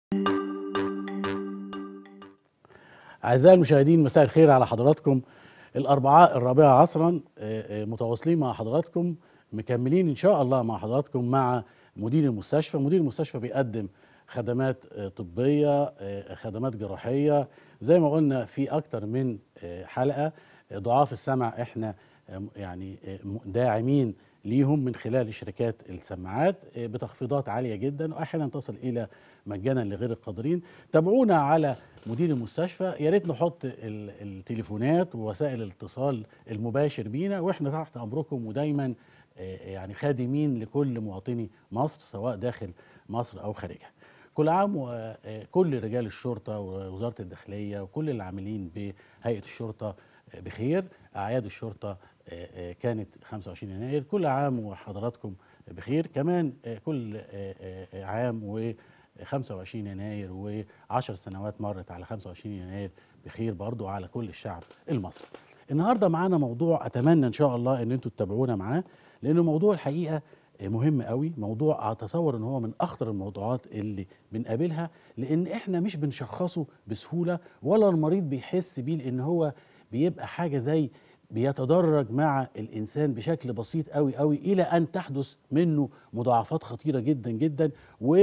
أعزائي المشاهدين مساء الخير على حضراتكم الأربعاء الرابعة عصرا آه، آه، متواصلين مع حضراتكم مكملين إن شاء الله مع حضراتكم مع مدير المستشفى مدير المستشفى بيقدم خدمات آه، طبية آه، خدمات جراحية زي ما قلنا في أكتر من آه، حلقة آه، ضعاف السمع إحنا آه، يعني آه، م- داعمين ليهم من خلال شركات السماعات آه، بتخفيضات عالية جدا وأحيانا تصل إلى مجانا لغير القادرين تابعونا على مدير المستشفى يا ريت نحط ال- التليفونات ووسائل الاتصال المباشر بينا واحنا تحت امركم ودايما آه، يعني خادمين لكل مواطني مصر سواء داخل مصر او خارجها. كل عام وكل رجال الشرطه ووزاره الداخليه وكل العاملين بهيئه الشرطه آه، بخير، اعياد الشرطه آه، آه، كانت 25 يناير، كل عام وحضراتكم بخير، كمان آه، كل آه، آه، عام و 25 يناير و10 سنوات مرت على 25 يناير بخير برضو على كل الشعب المصري النهارده معانا موضوع اتمنى ان شاء الله ان انتوا تتابعونا معاه لانه موضوع الحقيقه مهم قوي موضوع اتصور ان هو من اخطر الموضوعات اللي بنقابلها لان احنا مش بنشخصه بسهوله ولا المريض بيحس بيه لان هو بيبقى حاجه زي بيتدرج مع الانسان بشكل بسيط قوي قوي الى ان تحدث منه مضاعفات خطيره جدا جدا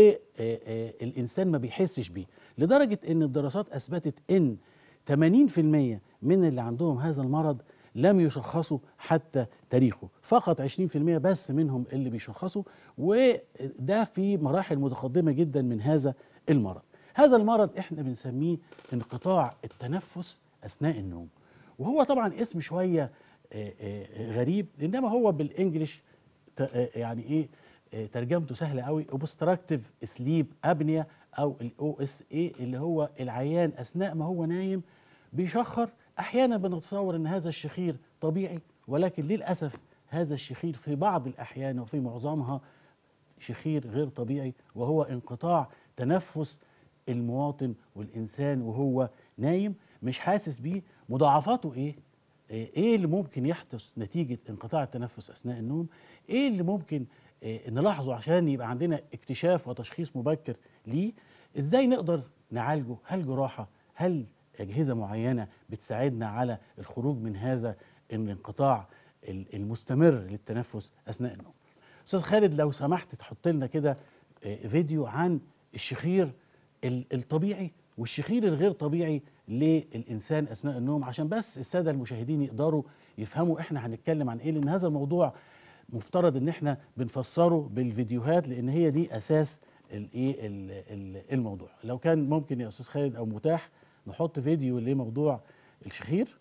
والانسان ما بيحسش بيه لدرجه ان الدراسات اثبتت ان 80% من اللي عندهم هذا المرض لم يشخصوا حتى تاريخه فقط 20% بس منهم اللي بيشخصوا وده في مراحل متقدمه جدا من هذا المرض هذا المرض احنا بنسميه انقطاع التنفس اثناء النوم وهو طبعا اسم شويه آه، آه، غريب انما هو بالانجلش ت- آه، يعني ايه آه، ترجمته سهله قوي اوبستراكتيف سليب ابنيا او الاو اس اي اللي هو العيان اثناء ما هو نايم بيشخر احيانا بنتصور ان هذا الشخير طبيعي ولكن للاسف هذا الشخير في بعض الاحيان وفي معظمها شخير غير طبيعي وهو انقطاع تنفس المواطن والانسان وهو نايم مش حاسس بيه مضاعفاته ايه ايه اللي ممكن يحدث نتيجه انقطاع التنفس اثناء النوم ايه اللي ممكن إيه نلاحظه عشان يبقى عندنا اكتشاف وتشخيص مبكر ليه ازاي نقدر نعالجه هل جراحه هل اجهزه معينه بتساعدنا على الخروج من هذا الانقطاع ال- المستمر للتنفس اثناء النوم استاذ خالد لو سمحت تحط لنا كده آه، فيديو عن الشخير ال- الطبيعي والشخير الغير طبيعي للانسان اثناء النوم عشان بس الساده المشاهدين يقدروا يفهموا احنا هنتكلم عن ايه لان هذا الموضوع مفترض ان احنا بنفسره بالفيديوهات لان هي دي اساس الايه ال- ال- الموضوع لو كان ممكن يا استاذ خالد او متاح نحط فيديو لموضوع الشخير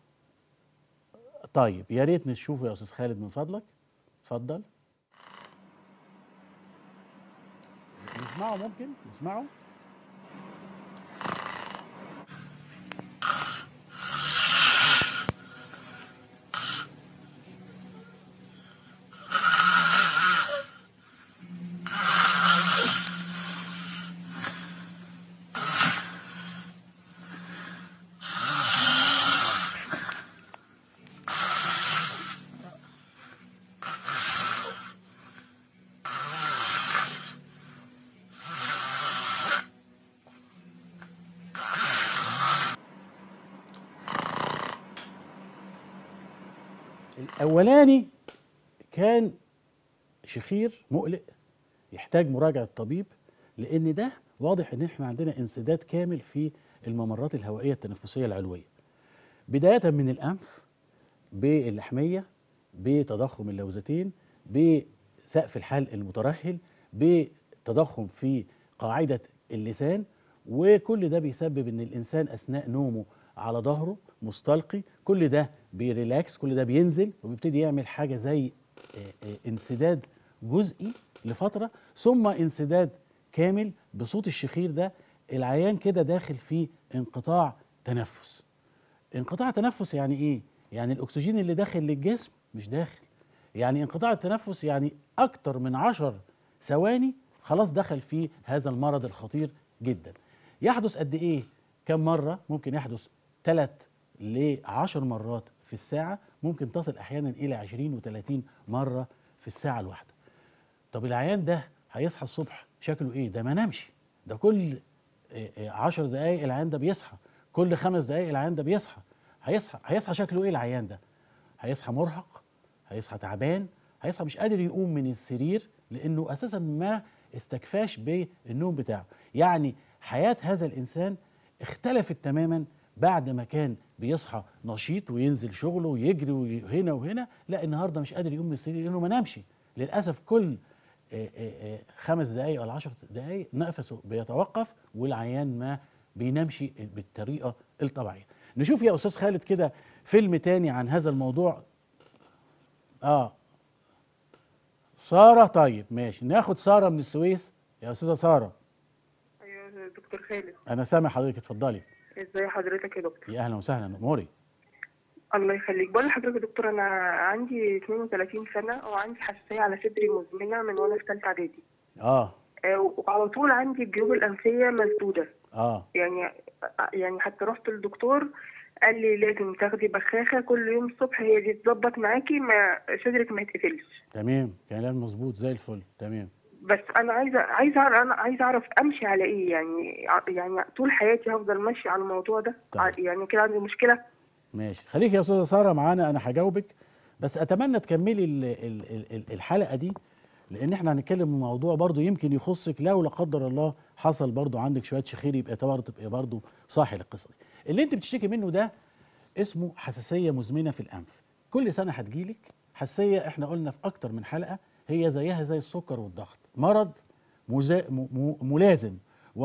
طيب يا ريت نشوفه يا استاذ خالد من فضلك اتفضل نسمعه ممكن نسمعه الاولاني كان شخير مقلق يحتاج مراجعه طبيب لان ده واضح ان احنا عندنا انسداد كامل في الممرات الهوائيه التنفسيه العلويه بدايه من الانف باللحميه بتضخم اللوزتين بسقف الحلق المترهل بتضخم في قاعده اللسان وكل ده بيسبب ان الانسان اثناء نومه على ظهره مستلقي كل ده بيريلاكس كل ده بينزل وبيبتدي يعمل حاجه زي آه، آه، انسداد جزئي لفتره ثم انسداد كامل بصوت الشخير ده العيان كده داخل في انقطاع تنفس انقطاع تنفس يعني ايه يعني الاكسجين اللي داخل للجسم مش داخل يعني انقطاع التنفس يعني اكتر من عشر ثواني خلاص دخل في هذا المرض الخطير جدا يحدث قد ايه كم مره ممكن يحدث ثلاث ل 10 مرات في الساعه ممكن تصل احيانا الى 20 و30 مره في الساعه الواحده طب العيان ده هيصحى الصبح شكله ايه ده ما نامش ده كل 10 دقائق العيان ده بيصحى كل خمس دقائق العيان ده بيصحى هيصحى هيصحى شكله ايه العيان ده هيصحى مرهق هيصحى تعبان هيصحى مش قادر يقوم من السرير لانه اساسا ما استكفاش بالنوم بتاعه يعني حياه هذا الانسان اختلفت تماما بعد ما كان بيصحى نشيط وينزل شغله ويجري هنا وهنا لا النهارده مش قادر يقوم من السرير لانه ما نامش للاسف كل آه، آه، آه، خمس دقائق ولا عشر دقائق نفسه بيتوقف والعيان ما بينامش بالطريقه الطبيعيه نشوف يا استاذ خالد كده فيلم تاني عن هذا الموضوع اه ساره طيب ماشي ناخد ساره من السويس يا استاذه ساره ايوه دكتور خالد انا سامع حضرتك اتفضلي ازي حضرتك يا دكتور يا اهلا وسهلا اموري الله يخليك بقول لحضرتك يا دكتور انا عندي 32 سنه وعندي حساسيه على صدري مزمنه من وانا في ثالثه اعدادي اه آه، وعلى طول عندي الجيوب الانفيه مسدوده اه يعني يعني حتى رحت للدكتور قال لي لازم تاخدي بخاخه كل يوم الصبح هي دي تظبط معاكي ما صدرك ما يتقفلش تمام كلام مظبوط زي الفل تمام بس انا عايزه عايزه أعرف- انا عايزه اعرف امشي على ايه يعني يعني طول حياتي هفضل ماشيه على الموضوع ده طيب. يعني كده عندي مشكله ماشي خليك يا استاذه ساره معانا انا هجاوبك بس اتمنى تكملي ال- ال- ال- ال- الحلقه دي لان احنا هنتكلم في موضوع برضو يمكن يخصك لو لا قدر الله حصل برضو عندك شويه شخير يبقى برضه تبقى برضو صاحي للقصه دي اللي انت بتشتكي منه ده اسمه حساسيه مزمنه في الانف كل سنه هتجيلك حساسيه احنا قلنا في اكتر من حلقه هي زيها زي السكر والضغط مرض مزا... م... م... ملازم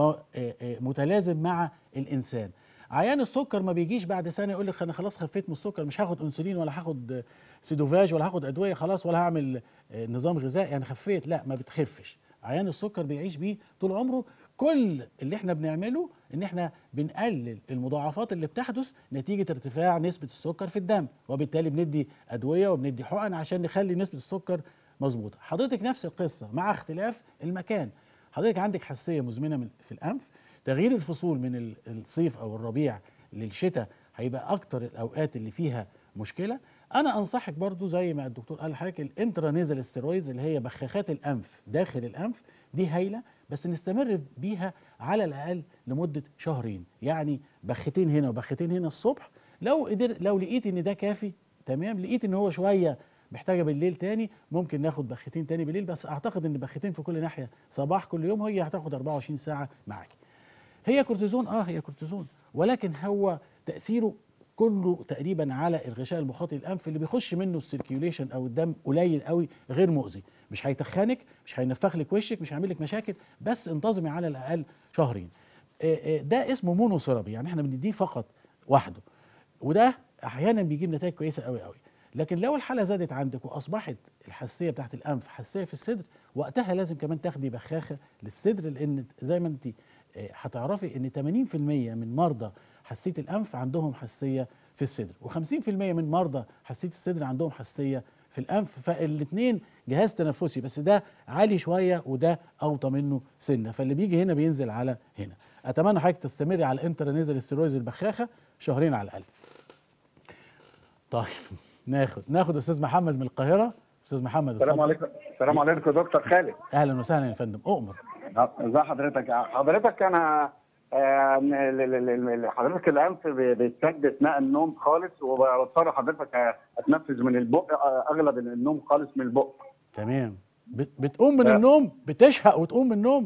ومتلازم مع الانسان عيان السكر ما بيجيش بعد سنه يقول لك انا خلاص خفيت من السكر مش هاخد انسولين ولا هاخد سيدوفاج ولا هاخد ادويه خلاص ولا هعمل آه، نظام غذائي انا خفيت لا ما بتخفش عيان السكر بيعيش بيه طول عمره كل اللي احنا بنعمله ان احنا بنقلل المضاعفات اللي بتحدث نتيجه ارتفاع نسبه السكر في الدم وبالتالي بندي ادويه وبندي حقن عشان نخلي نسبه السكر مظبوطه حضرتك نفس القصه مع اختلاف المكان حضرتك عندك حساسيه مزمنه من في الانف تغيير الفصول من ال- الصيف او الربيع للشتاء هيبقى اكتر الاوقات اللي فيها مشكله انا انصحك برضو زي ما الدكتور قال لحضرتك الانترانيزال ستيرويدز اللي هي بخاخات الانف داخل الانف دي هايله بس نستمر بيها على الاقل لمده شهرين يعني بختين هنا وبختين هنا الصبح لو قدر لو لقيت ان ده كافي تمام لقيت ان هو شويه محتاجه بالليل تاني ممكن ناخد بختين تاني بالليل بس اعتقد ان بختين في كل ناحيه صباح كل يوم هي هتاخد 24 ساعه معاكي هي كورتيزون اه هي كورتيزون ولكن هو تاثيره كله تقريبا على الغشاء المخاطي الانف اللي بيخش منه السيركيوليشن او الدم قليل قوي غير مؤذي مش هيتخنك مش هينفخ لك وشك مش هيعمل لك مشاكل بس انتظمي على الاقل شهرين آه، آه، ده اسمه مونوثيرابي يعني احنا بنديه فقط وحده وده احيانا بيجيب نتائج كويسه قوي قوي لكن لو الحاله زادت عندك واصبحت الحساسيه بتاعت الانف حساسيه في الصدر وقتها لازم كمان تاخدي بخاخه للصدر لان زي ما انت آه، هتعرفي ان 80% من مرضى حساسيه الانف عندهم حساسيه في الصدر و50% من مرضى حساسيه الصدر عندهم حساسيه في الانف فالاثنين جهاز تنفسي بس ده عالي شويه وده اوطى منه سنه فاللي بيجي هنا بينزل على هنا اتمنى حضرتك تستمري على الانترنيزل ستيرويدز البخاخه شهرين على الاقل طيب ناخد ناخد استاذ محمد من القاهره استاذ محمد السلام اتفضل. عليكم السلام عليكم يا دكتور خالد اهلا وسهلا يا فندم اؤمر ازي حضرتك حضرتك انا آه، ال- ال- ال- ال- حضرتك الانف بي- بيتسد اثناء النوم خالص وبضطر حضرتك اتنفس من البق آه، اغلب النوم خالص من البق تمام بت- بتقوم من آه. النوم بتشهق وتقوم من النوم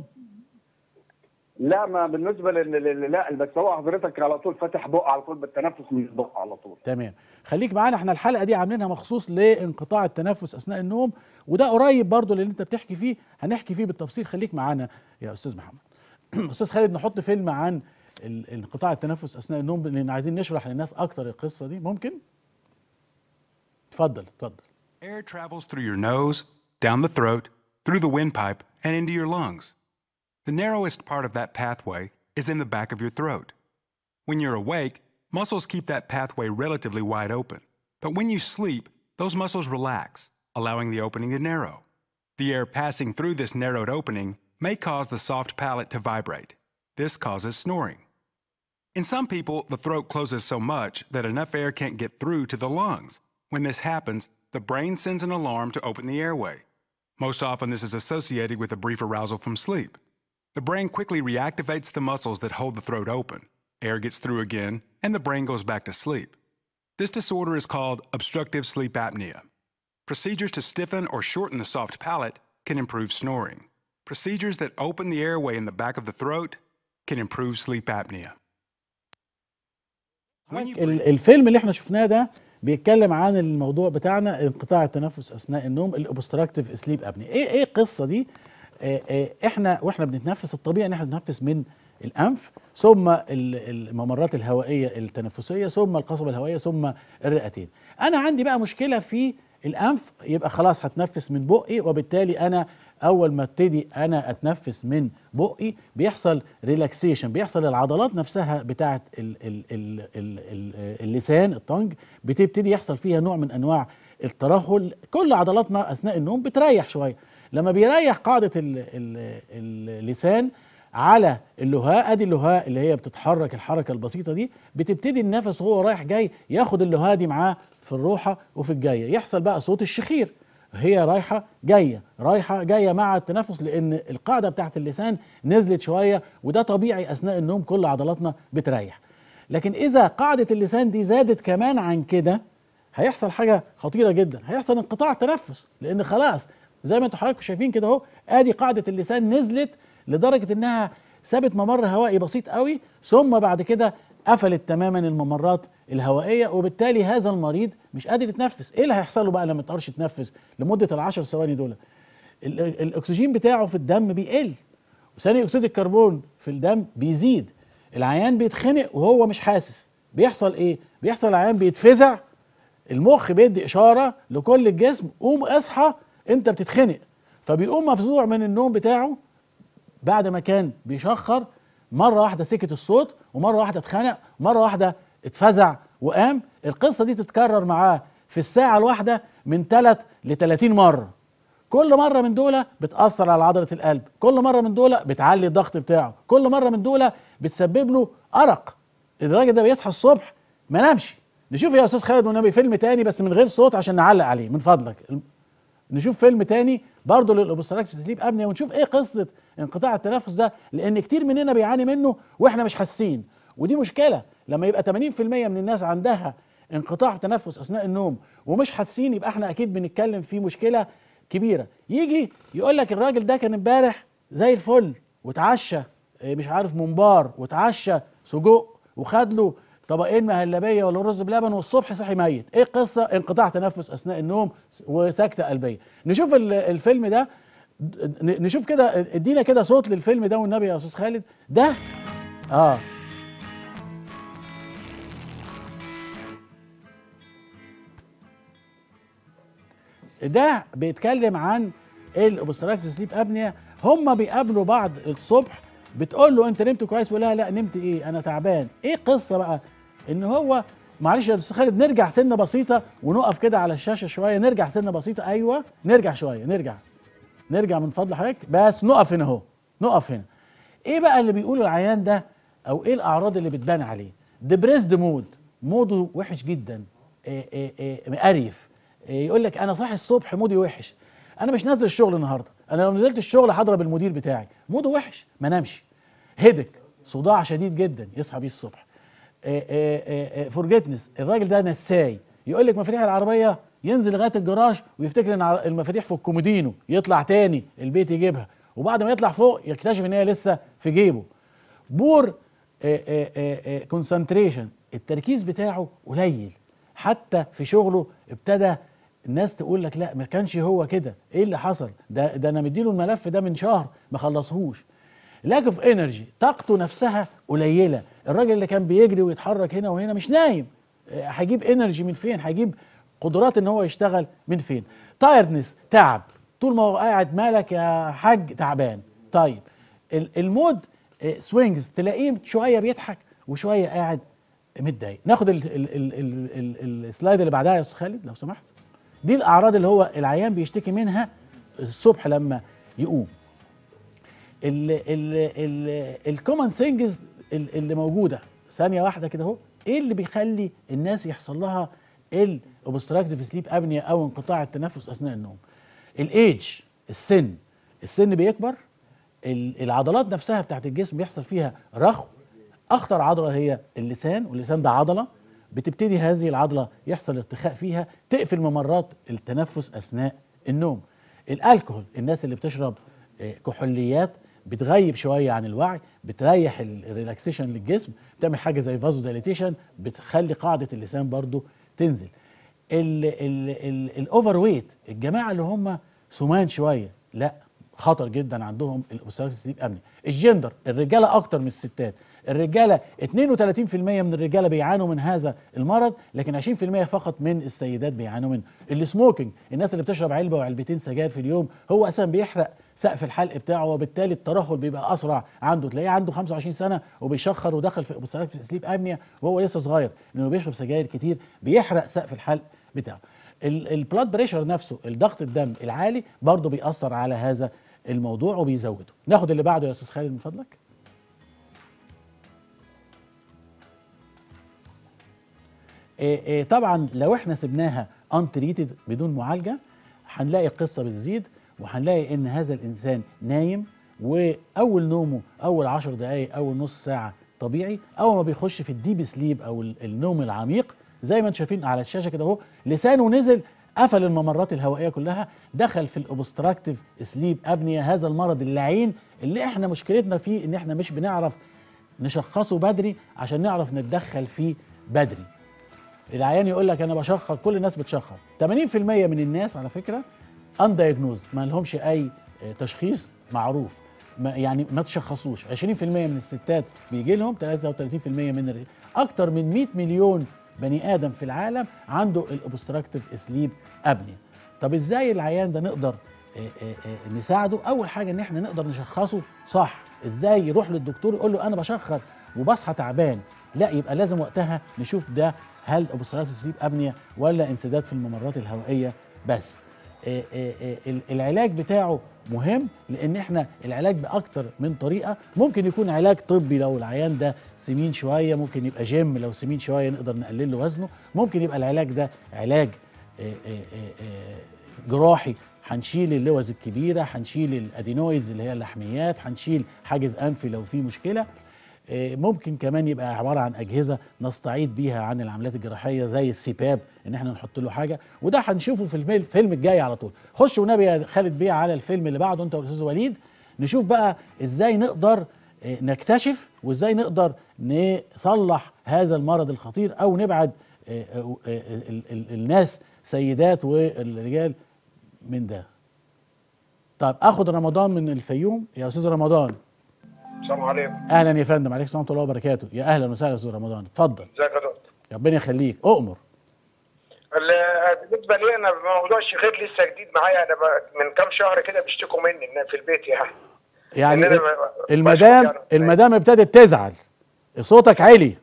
لا ما بالنسبه لل لل- لا بس هو حضرتك على طول فاتح بق على طول بالتنفس من البق على طول تمام خليك معانا احنا الحلقه دي عاملينها مخصوص لانقطاع التنفس اثناء النوم وده قريب برضو اللي انت بتحكي فيه هنحكي فيه بالتفصيل خليك معانا يا استاذ محمد استاذ خالد نحط فيلم عن ال- انقطاع التنفس اثناء النوم لان عايزين نشرح للناس اكتر القصه دي ممكن اتفضل اتفضل Air travels through your nose, down the throat, through the windpipe, and into your lungs. The narrowest part of that pathway is in the back of your throat. When you're awake, muscles keep that pathway relatively wide open. But when you sleep, those muscles relax, allowing the opening to narrow. The air passing through this narrowed opening may cause the soft palate to vibrate. This causes snoring. In some people, the throat closes so much that enough air can't get through to the lungs. When this happens, the brain sends an alarm to open the airway. Most often, this is associated with a brief arousal from sleep. The brain quickly reactivates the muscles that hold the throat open. Air gets through again, and the brain goes back to sleep. This disorder is called obstructive sleep apnea. Procedures to stiffen or shorten the soft palate can improve snoring. Procedures that open the airway in the back of the throat can improve sleep apnea. When you ال- الفيلم اللي احنا شفناه ده بيتكلم عن الموضوع بتاعنا انقطاع التنفس اثناء النوم الاوبستراكتيف سليب ابني ايه ايه القصه دي آه، آه، احنا واحنا بنتنفس الطبيعي ان احنا بنتنفس من الانف ثم ال- الممرات الهوائيه التنفسيه ثم القصبه الهوائيه ثم الرئتين انا عندي بقى مشكله في الانف يبقى خلاص هتنفس من بقي وبالتالي انا اول ما ابتدي انا اتنفس من بقي بيحصل ريلاكسيشن بيحصل العضلات نفسها بتاعه ال ال ال ال ال اللسان الطنج بتبتدي يحصل فيها نوع من انواع الترهل كل عضلاتنا اثناء النوم بتريح شويه لما بيريح قاعده ال ال اللسان على اللهاء ادي اللهاء اللي هي بتتحرك الحركه البسيطه دي بتبتدي النفس وهو رايح جاي ياخد اللهاء دي معاه في الروحه وفي الجايه يحصل بقى صوت الشخير هي رايحه جايه رايحه جايه مع التنفس لان القاعده بتاعت اللسان نزلت شويه وده طبيعي اثناء النوم كل عضلاتنا بتريح لكن اذا قاعده اللسان دي زادت كمان عن كده هيحصل حاجه خطيره جدا هيحصل انقطاع تنفس لان خلاص زي ما انتم حضراتكم شايفين كده اهو ادي قاعده اللسان نزلت لدرجه انها سابت ممر هوائي بسيط قوي ثم بعد كده قفلت تماما الممرات الهوائيه وبالتالي هذا المريض مش قادر يتنفس ايه اللي هيحصل له بقى لما ما يقدرش يتنفس لمده العشر ثواني دول ال- ال- الاكسجين بتاعه في الدم بيقل وثاني اكسيد الكربون في الدم بيزيد العيان بيتخنق وهو مش حاسس بيحصل ايه بيحصل العيان بيتفزع المخ بيدي اشاره لكل الجسم قوم اصحى انت بتتخنق فبيقوم مفزوع من النوم بتاعه بعد ما كان بيشخر مره واحده سكت الصوت ومره واحده اتخنق مره واحده اتفزع وقام القصه دي تتكرر معاه في الساعه الواحده من 3 ل 30 مره كل مره من دول بتاثر على عضله القلب كل مره من دول بتعلي الضغط بتاعه كل مره من دول بتسبب له ارق الراجل ده بيصحى الصبح ما نامش نشوف يا استاذ خالد والنبي فيلم تاني بس من غير صوت عشان نعلق عليه من فضلك نشوف فيلم تاني برضه للاوبستراكتيف سليب ابنيا ونشوف ايه قصه انقطاع التنفس ده لان كتير مننا بيعاني منه واحنا مش حاسين ودي مشكله لما يبقى 80% من الناس عندها انقطاع تنفس اثناء النوم ومش حاسين يبقى احنا اكيد بنتكلم في مشكله كبيره يجي يقول لك الراجل ده كان امبارح زي الفل واتعشى إيه مش عارف ممبار واتعشى سجق وخد له طبقين مهلبيه ولا رز بلبن والصبح صحي ميت ايه القصه انقطاع تنفس اثناء النوم وسكته قلبيه نشوف ال- الفيلم ده ن- نشوف كده ادينا كده صوت للفيلم ده والنبي يا استاذ خالد ده اه ده بيتكلم عن الاوبستراكتيف سليب ابنيا هم بيقابلوا بعض الصبح بتقول له انت نمت كويس ولا لا نمت ايه انا تعبان ايه القصه بقى ان هو معلش يا استاذ خالد نرجع سنه بسيطه ونقف كده على الشاشه شويه نرجع سنه بسيطه ايوه نرجع شويه نرجع نرجع من فضل حضرتك بس نقف هنا اهو نقف هنا ايه بقى اللي بيقوله العيان ده او ايه الاعراض اللي بتبان عليه ديبريسد مود موده وحش جدا إيه إيه إيه مقريف إيه يقول لك انا صاحي الصبح مودي وحش انا مش نازل الشغل النهارده انا لو نزلت الشغل هضرب المدير بتاعي موده وحش ما نامش هيدك صداع شديد جدا يصحى بيه الصبح فورجيتنس الراجل ده نساي يقول لك مفاتيح العربيه ينزل لغايه الجراج ويفتكر ان ع- المفاتيح في الكومودينو يطلع تاني البيت يجيبها وبعد ما يطلع فوق يكتشف ان هي لسه في جيبه بور كونسنتريشن التركيز بتاعه قليل حتى في شغله ابتدى الناس تقول لك لا ما كانش هو كده ايه اللي حصل ده ده انا مديله الملف ده من شهر ما خلصهوش لاك اوف انرجي طاقته نفسها قليله الراجل اللي كان بيجري ويتحرك هنا وهنا مش نايم آه، هيجيب انرجي من فين هيجيب قدرات ان هو يشتغل من فين تايردنس تعب طول ما هو قاعد مالك يا حاج تعبان طيب ال- المود سوينجز تلاقيه شويه بيضحك وشويه قاعد متضايق ناخد ال- ال- ال- ال- ال- السلايد اللي بعدها يا استاذ خالد لو سمحت دي الاعراض اللي هو العيان بيشتكي منها الصبح لما يقوم الكومن ثينجز اللي موجوده ثانيه واحده كده اهو ايه اللي بيخلي الناس يحصل لها الاوبستراكتيف سليب ابنيا او انقطاع التنفس اثناء النوم الايدج السن السن بيكبر ال- العضلات نفسها بتاعت الجسم بيحصل فيها رخو اخطر عضله هي اللسان واللسان ده عضله بتبتدي هذه العضله يحصل ارتخاء فيها تقفل ممرات التنفس اثناء النوم الالكهول الناس اللي بتشرب آه، كحوليات بتغيب شويه عن الوعي بتريح ال- الريلاكسيشن للجسم بتعمل حاجه زي فازو دايليتيشن بتخلي قاعده اللسان برضو تنزل الاوفر ويت الجماعه اللي هم سمان شويه لا خطر جدا عندهم الاوبستراكتيف سليب ابني الجندر الرجاله اكتر من الستات الرجاله 32% من الرجاله بيعانوا من هذا المرض لكن 20% فقط من السيدات بيعانوا منه السموكينج الناس اللي بتشرب علبه وعلبتين سجاير في اليوم هو اساسا بيحرق سقف الحلق بتاعه وبالتالي الترهل بيبقى اسرع عنده تلاقيه عنده 25 سنه وبيشخر ودخل في اوبستراكتيف سليب ابنيا وهو لسه صغير لانه بيشرب سجاير كتير بيحرق سقف الحلق بتاعه البلاد بريشر نفسه الضغط الدم العالي برضه بيأثر على هذا الموضوع وبيزوده ناخد اللي بعده يا استاذ خالد من فضلك إيه إيه طبعا لو احنا سبناها انتريتد بدون معالجه هنلاقي القصه بتزيد وهنلاقي ان هذا الانسان نايم واول نومه اول عشر دقائق اول نص ساعه طبيعي اول ما بيخش في الديب سليب او ال- النوم العميق زي ما انتم شايفين على الشاشه كده اهو لسانه نزل قفل الممرات الهوائيه كلها دخل في الاوبستراكتيف سليب ابنيا هذا المرض اللعين اللي احنا مشكلتنا فيه ان احنا مش بنعرف نشخصه بدري عشان نعرف نتدخل فيه بدري العيان يقول لك انا بشخر كل الناس بتشخر 80% من الناس على فكره اندايجنوزد ما لهمش اي آه، تشخيص معروف ما يعني ما تشخصوش 20% من الستات بيجي لهم 33% من الرجال اكتر من 100 مليون بني ادم في العالم عنده الاوبستراكتيف سليب ابنيا طب ازاي العيان ده نقدر آه، آه، آه، نساعده اول حاجه ان احنا نقدر نشخصه صح ازاي يروح للدكتور يقول له انا بشخر وبصحى تعبان لا يبقى لازم وقتها نشوف ده هل اوبستراكتيف سليب ابنيا ولا انسداد في الممرات الهوائيه بس آه، آه، آه، ال- العلاج بتاعه مهم لان احنا العلاج باكتر من طريقه ممكن يكون علاج طبي لو العيان ده سمين شويه ممكن يبقى جيم لو سمين شويه نقدر نقلل له وزنه ممكن يبقى العلاج ده علاج آه، آه، آه، آه، جراحي هنشيل اللوز الكبيره هنشيل الادينويدز اللي هي اللحميات هنشيل حاجز انفي لو في مشكله آه، ممكن كمان يبقى عباره عن اجهزه نستعيد بيها عن العمليات الجراحيه زي السيباب ان احنا نحط له حاجه وده هنشوفه في الفيلم الفيلم الجاي على طول خش والنبي يا خالد بيه على الفيلم اللي بعده انت والاستاذ وليد نشوف بقى ازاي نقدر آه، نكتشف وازاي نقدر نصلح هذا المرض الخطير او نبعد آه، آه، آه، ال- ال- الناس سيدات والرجال من ده طب اخد رمضان من الفيوم يا استاذ رمضان السلام عليكم اهلا يا فندم عليكم السلام ورحمه الله وبركاته يا اهلا وسهلا يا استاذ رمضان اتفضل ازيك يا دكتور ربنا يخليك اؤمر ال- بالنسبه لي انا موضوع الشيخير لسه جديد معايا انا ب- من كام شهر كده بيشتكوا مني إن في البيت يعني يعني إن أنا ب- المدام بشوف يعني- المدام ابتدت تزعل صوتك عالي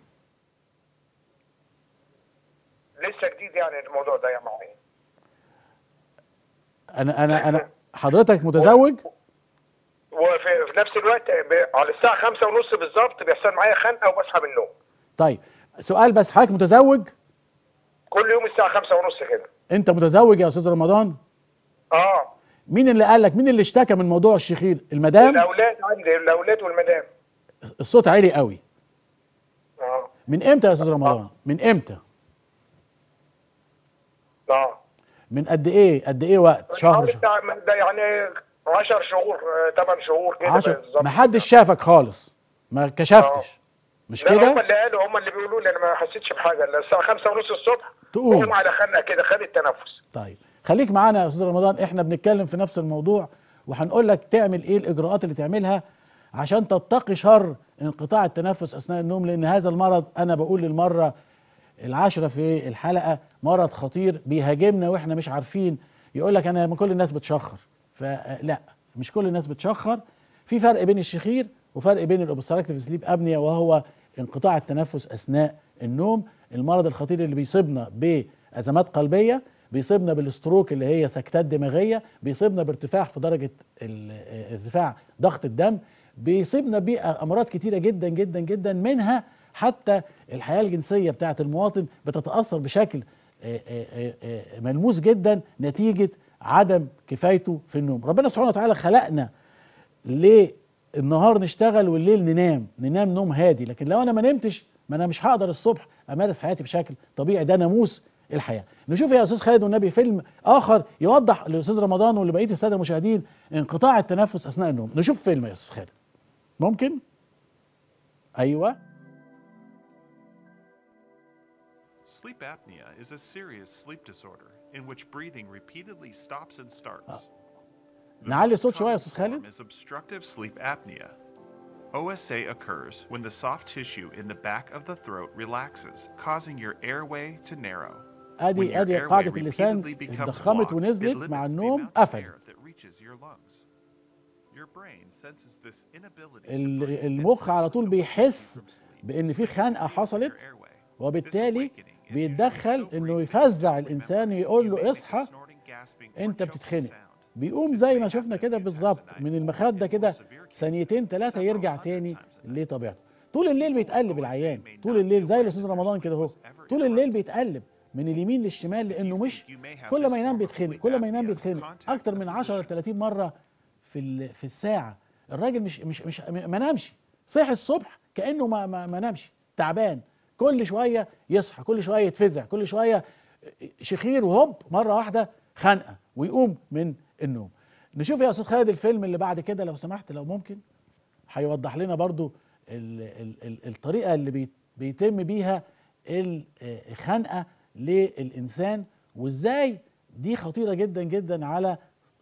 لسه جديد يعني الموضوع ده يا معايا انا انا انا حضرتك متزوج وفي في نفس الوقت ب- على الساعه خمسة ونص بالظبط بيحصل معايا خنقه وبصحى من النوم طيب سؤال بس حضرتك متزوج كل يوم الساعه خمسة ونص كده انت متزوج يا استاذ رمضان اه مين اللي قال لك مين اللي اشتكى من موضوع الشخير المدام الاولاد عندي الاولاد والمدام الصوت عالي قوي اه من امتى يا استاذ رمضان من امتى اه من قد ايه قد ايه وقت شهر الحوار شهر بتاع- ده يعني 10 شهور 8 شهور كده عشر بالظبط ما حدش شافك خالص ما كشفتش مش لا هم كده اللي قالوا هم اللي بيقولوا لي انا ما حسيتش بحاجه الا الساعه 5 ونص الصبح تقوم. هم على خنقه كده خد التنفس طيب خليك معانا يا استاذ رمضان احنا بنتكلم في نفس الموضوع وهنقول لك تعمل ايه الاجراءات اللي تعملها عشان تتقي شر انقطاع التنفس اثناء النوم لان هذا المرض انا بقول للمره العاشره في الحلقه مرض خطير بيهاجمنا واحنا مش عارفين يقول لك انا ما كل الناس بتشخر فلا مش كل الناس بتشخر في فرق بين الشخير وفرق بين الاوبستراكتيف سليب ابنيا وهو انقطاع التنفس اثناء النوم المرض الخطير اللي بيصيبنا بازمات قلبيه بيصيبنا بالستروك اللي هي سكتات دماغيه بيصيبنا بارتفاع في درجه ال- ارتفاع ضغط الدم بيصيبنا بامراض كتيره جدا جدا جدا منها حتى الحياه الجنسيه بتاعه المواطن بتتاثر بشكل آه، آه، آه، ملموس جدا نتيجه عدم كفايته في النوم ربنا سبحانه وتعالى خلقنا النهار نشتغل والليل ننام ننام نوم هادي لكن لو انا ما نمتش ما انا مش هقدر الصبح امارس حياتي بشكل طبيعي ده ناموس الحياه نشوف يا استاذ خالد والنبي فيلم اخر يوضح لاستاذ رمضان ولبقيه الساده المشاهدين انقطاع التنفس اثناء النوم نشوف فيلم يا استاذ خالد ممكن ايوه Sleep apnea is a serious sleep disorder in which breathing repeatedly stops and starts. The نعلي most الصوت شويه يا common استاذ خالد form is obstructive sleep apnea. OSA occurs when the soft tissue in the back of the throat relaxes, causing your airway to narrow. When ادي your ادي airway قاعده اللسان repeatedly becomes اتضخمت blocked, it ونزلت limits مع the النوم amount of قفلت air that reaches your lungs. Your brain senses this inability to ال- breathe المخ على طول and بيحس from sleep. بان في خنقه حصلت Your airway. وبالتالي This awakening is بيتدخل usually so انه brief يفزع that الانسان remembering يقول you may له make a اصحى snorting, gasping, or انت choking بتتخنق sound. بيقوم زي ما شفنا كده بالظبط من المخده كده ثانيتين ثلاثه يرجع تاني لطبيعته طول الليل بيتقلب العيان طول الليل زي الاستاذ رمضان كده اهو طول الليل بيتقلب من اليمين للشمال لانه مش كل ما ينام بيتخنق كل ما ينام بيتخنق اكتر من 10 ل 30 مره في ال- في الساعه الراجل مش مش مش ما نامش صحي الصبح كانه ما ما, ما نامش تعبان كل شويه يصحى كل شويه يتفزع كل شويه شخير وهوب مره واحده خنقه ويقوم من النوم نشوف يا استاذ خالد الفيلم اللي بعد كده لو سمحت لو ممكن هيوضح لنا برضو ال ال ال الطريقه اللي بي بيتم بيها الخنقه للانسان وازاي دي خطيره جدا جدا على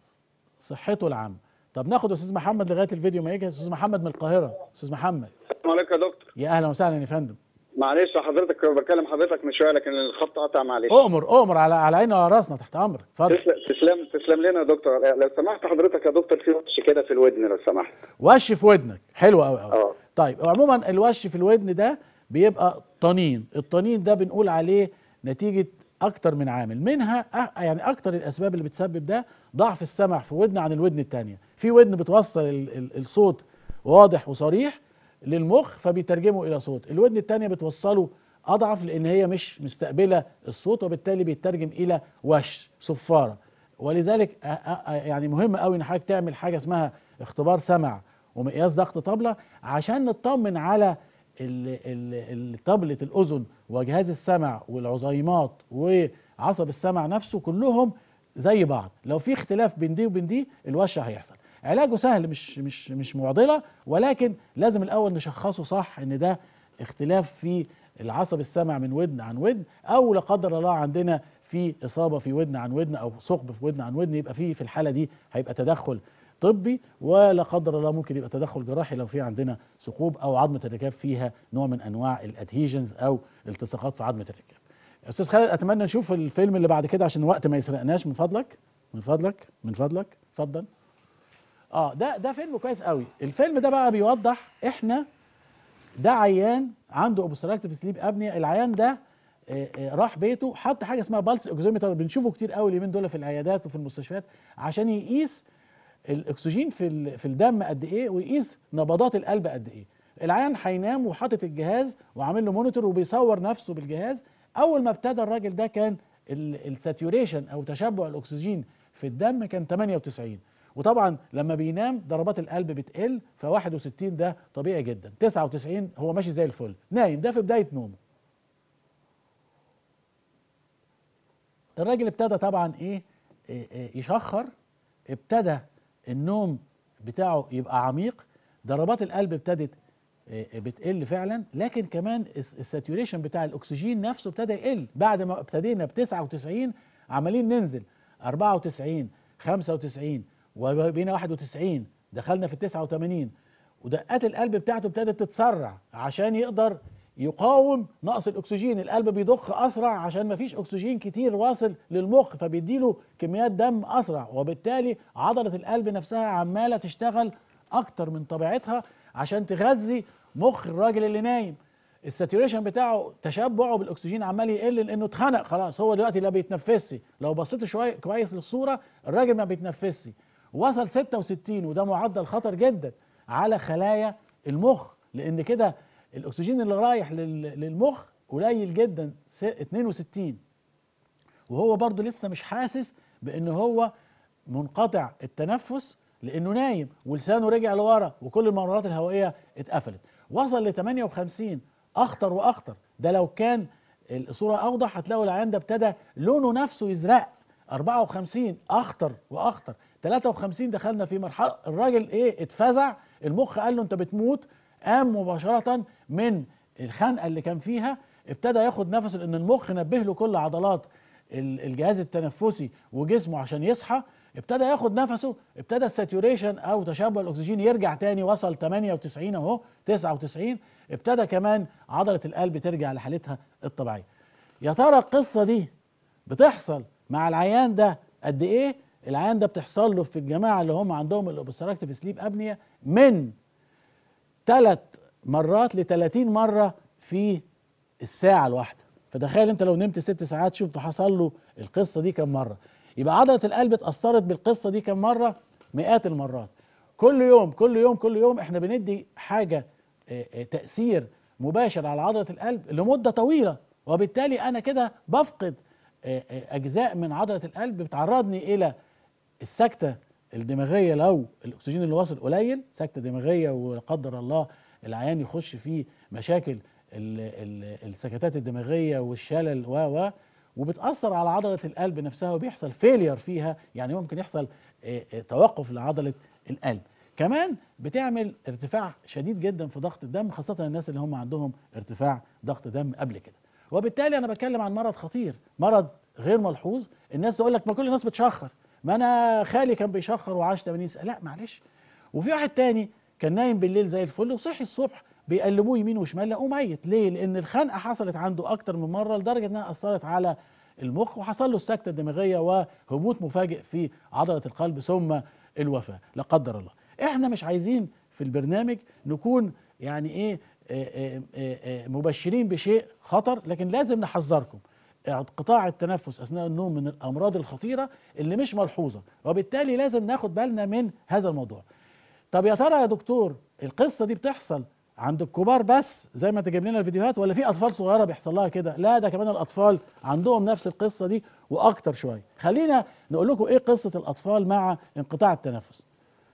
صحته العامه طب ناخد استاذ محمد لغايه الفيديو ما يجهز استاذ محمد من القاهره استاذ محمد السلام عليكم يا دكتور يا اهلا وسهلا يا فندم معلش حضرتك بكلم حضرتك من شويه لكن الخط قطع معلش اؤمر اؤمر على على عيني وعلى راسنا تحت امرك اتفضل تسلم تسلم تسلم لنا يا دكتور لو سمحت حضرتك يا دكتور في وش كده في الودن لو سمحت وش في ودنك حلو قوي قوي اه طيب عموما الوش في الودن ده بيبقى طنين الطنين ده بنقول عليه نتيجة أكتر من عامل منها أ- يعني أكتر الأسباب اللي بتسبب ده ضعف السمع في ودن عن الودن التانية في ودن بتوصل ال- ال- الصوت واضح وصريح للمخ فبيترجمه إلى صوت الودن التانية بتوصله أضعف لأن هي مش مستقبلة الصوت وبالتالي بيترجم إلى وش صفارة ولذلك أ- أ- يعني مهم قوي ان حضرتك تعمل حاجه اسمها اختبار سمع ومقياس ضغط طبله عشان نطمن على ال- ال- ال- طبله الاذن وجهاز السمع والعظيمات وعصب السمع نفسه كلهم زي بعض لو في اختلاف بين دي وبين دي الوش هيحصل علاجه سهل مش مش مش معضله ولكن لازم الاول نشخصه صح ان ده اختلاف في العصب السمع من ودن عن ودن او لا قدر الله عندنا في اصابه في ودن عن ودن او ثقب في ودن عن ودن يبقى في في الحاله دي هيبقى تدخل طبي ولا قدر الله ممكن يبقى تدخل جراحي لو في عندنا ثقوب او عظمه الركاب فيها نوع من انواع الادهيجنز او التصاقات في عظمه الركاب. استاذ خالد اتمنى نشوف الفيلم اللي بعد كده عشان الوقت ما يسرقناش من فضلك من فضلك من فضلك اتفضل. اه ده ده فيلم كويس قوي الفيلم ده بقى بيوضح احنا ده عيان عنده اوبستراكتيف سليب ابنيا العيان ده آه، آه، راح بيته حط حاجه اسمها بالس اوكسيمتر بنشوفه كتير قوي اليومين دول في العيادات وفي المستشفيات عشان يقيس الاكسجين في ال- في الدم قد ايه ويقيس نبضات القلب قد ايه العيان هينام وحاطط الجهاز وعامل له مونيتور وبيصور نفسه بالجهاز اول ما ابتدى الراجل ده كان الساتيوريشن او تشبع الاكسجين في الدم كان 98 وطبعا لما بينام ضربات القلب بتقل ف 61 ده طبيعي جدا 99 هو ماشي زي الفل نايم ده في بدايه نومه الراجل ابتدى طبعا ايه إيه، إيه، يشخر ابتدى النوم بتاعه يبقى عميق ضربات القلب ابتدت إيه، بتقل فعلا لكن كمان الس- الساتوريشن بتاع الاكسجين نفسه ابتدى يقل بعد ما ابتدينا ب 99 عمالين ننزل 94 95 وبقينا 91 دخلنا في ال 89 ودقات القلب بتاعته ابتدت تتسرع عشان يقدر يقاوم نقص الاكسجين القلب بيضخ اسرع عشان ما فيش اكسجين كتير واصل للمخ فبيديله كميات دم اسرع وبالتالي عضله القلب نفسها عماله تشتغل اكتر من طبيعتها عشان تغذي مخ الراجل اللي نايم الساتوريشن بتاعه تشبعه بالاكسجين عمال يقل لانه اتخنق خلاص هو دلوقتي لا بيتنفسش لو بصيت شويه كويس للصوره الراجل ما بيتنفسش وصل 66 وده معدل خطر جدا على خلايا المخ لان كده الاكسجين اللي رايح لل- للمخ قليل جدا س- 62 وهو برضه لسه مش حاسس بان هو منقطع التنفس لانه نايم ولسانه رجع لورا وكل الممرات الهوائيه اتقفلت وصل ل 58 اخطر واخطر ده لو كان الصوره اوضح هتلاقوا العيان ده ابتدى لونه نفسه يزرق 54 اخطر واخطر 53 دخلنا في مرحله الراجل ايه اتفزع المخ قال له انت بتموت قام مباشره من الخنقه اللي كان فيها ابتدى ياخد نفسه لان المخ نبه له كل عضلات ال- الجهاز التنفسي وجسمه عشان يصحى ابتدى ياخد نفسه ابتدى الساتوريشن او تشبع الاكسجين يرجع تاني وصل 98 اهو 99 ابتدى كمان عضله القلب ترجع لحالتها الطبيعيه يا ترى القصه دي بتحصل مع العيان ده قد ايه العيان ده بتحصل له في الجماعه اللي هم عندهم الاوبستراكتيف سليب ابنيا من ثلاث مرات ل 30 مره في الساعه الواحده فتخيل انت لو نمت ست ساعات شوف حصل له القصه دي كم مره يبقى عضله القلب اتاثرت بالقصه دي كم مره مئات المرات كل يوم كل يوم كل يوم احنا بندي حاجه آه، آه، تاثير مباشر على عضله القلب لمده طويله وبالتالي انا كده بفقد آه، آه، اجزاء من عضله القلب بتعرضني الى السكته الدماغيه لو الاكسجين اللي واصل قليل سكته دماغيه ولا قدر الله العيان يخش في مشاكل ال- ال- السكتات الدماغيه والشلل و و وبتاثر على عضله القلب نفسها وبيحصل فيلير فيها يعني ممكن يحصل آه، آه، توقف لعضله القلب كمان بتعمل ارتفاع شديد جدا في ضغط الدم خاصه الناس اللي هم عندهم ارتفاع ضغط دم قبل كده وبالتالي انا بتكلم عن مرض خطير مرض غير ملحوظ الناس تقول لك ما كل الناس بتشخر ما انا خالي كان بيشخر وعاش 80 سنه لا معلش وفي واحد تاني كان نايم بالليل زي الفل وصحي الصبح بيقلبوه يمين وشمال لقوه ميت ليه لان الخنقه حصلت عنده اكتر من مره لدرجه انها اثرت على المخ وحصل له السكته الدماغيه وهبوط مفاجئ في عضله القلب ثم الوفاه لا قدر الله احنا مش عايزين في البرنامج نكون يعني ايه آه، آه، آه، آه، مبشرين بشيء خطر لكن لازم نحذركم انقطاع التنفس اثناء النوم من الامراض الخطيره اللي مش ملحوظه وبالتالي لازم ناخد بالنا من هذا الموضوع طب يا ترى يا دكتور القصه دي بتحصل عند الكبار بس زي ما تجيب لنا الفيديوهات ولا في اطفال صغيره بيحصل لها كده لا ده كمان الاطفال عندهم نفس القصه دي واكتر شويه خلينا نقول لكم ايه قصه الاطفال مع انقطاع التنفس